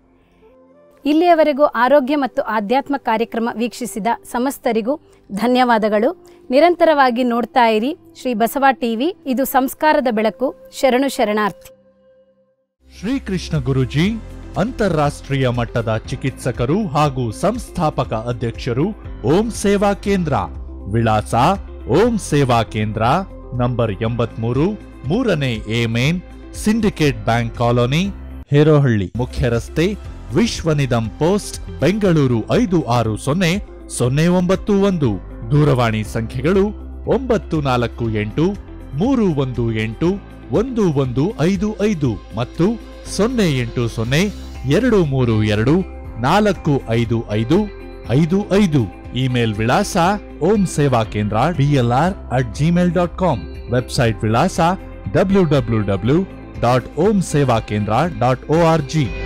ಇಲ್ಲಿಯವರೆಗೂ ಆರೋಗ್ಯ ಮತ್ತು ಆಧ್ಯಾತ್ಮ ಕಾರ್ಯಕ್ರಮ ವೀಕ್ಷಿಸಿದ ಸಮಸ್ತರಿಗೂ ಧನ್ಯವಾದಗಳು ನಿರಂತರವಾಗಿ ನೋಡ್ತಾ ಇರಿ ಶ್ರೀ ಬಸವ ಟಿವಿ ಇದು ಸಂಸ್ಕಾರದ ಬೆಳಕು ಶರಣು ಶರಣಾರ್ಥಿ ಶ್ರೀಕೃಷ್ಣ ಗುರುಜಿ ಅಂತಾರಾಷ್ಟ್ರೀಯ ಮಟ್ಟದ ಚಿಕಿತ್ಸಕರು ಹಾಗೂ ಸಂಸ್ಥಾಪಕ ಅಧ್ಯಕ್ಷರು ಓಂ ಸೇವಾ ಕೇಂದ್ರ ವಿಳಾಸ ಓಂ ಸೇವಾ ಕೇಂದ್ರ ನಂಬರ್ ಎಂಬತ್ಮೂರು ಮೂರನೇ A main Syndicate Bank colony Herohalli ಮುಖ್ಯ ರಸ್ತೆ ವಿಶ್ವನಿಧಂ ಪೋಸ್ಟ್ ಬೆಂಗಳೂರು ಐದು ಆರು ಸೊನ್ನೆ ಸೊನ್ನೆ ಒಂಬತ್ತು ಒಂದು ದೂರವಾಣಿ ಸಂಖ್ಯೆಗಳು ಒಂಬತ್ತು ನಾಲ್ಕು ಎಂಟು ಮೂರು ಒಂದು ಎಂಟು ಒಂದು ಒಂದು ಐದು ಐದು ಮತ್ತು ಸೊನ್ನೆ ಎಂಟು ಸೊನ್ನೆ ಎರಡು ಮೂರು ಎರಡು ನಾಲ್ಕು ಐದು ಐದು ಐದು ಐದು ಇಮೇಲ್ ವಿಳಾಸ Om Seva Kendra DLR at Gmail dot com website ವಿಳಾಸ W W W dot Om Seva Kendra dot O R G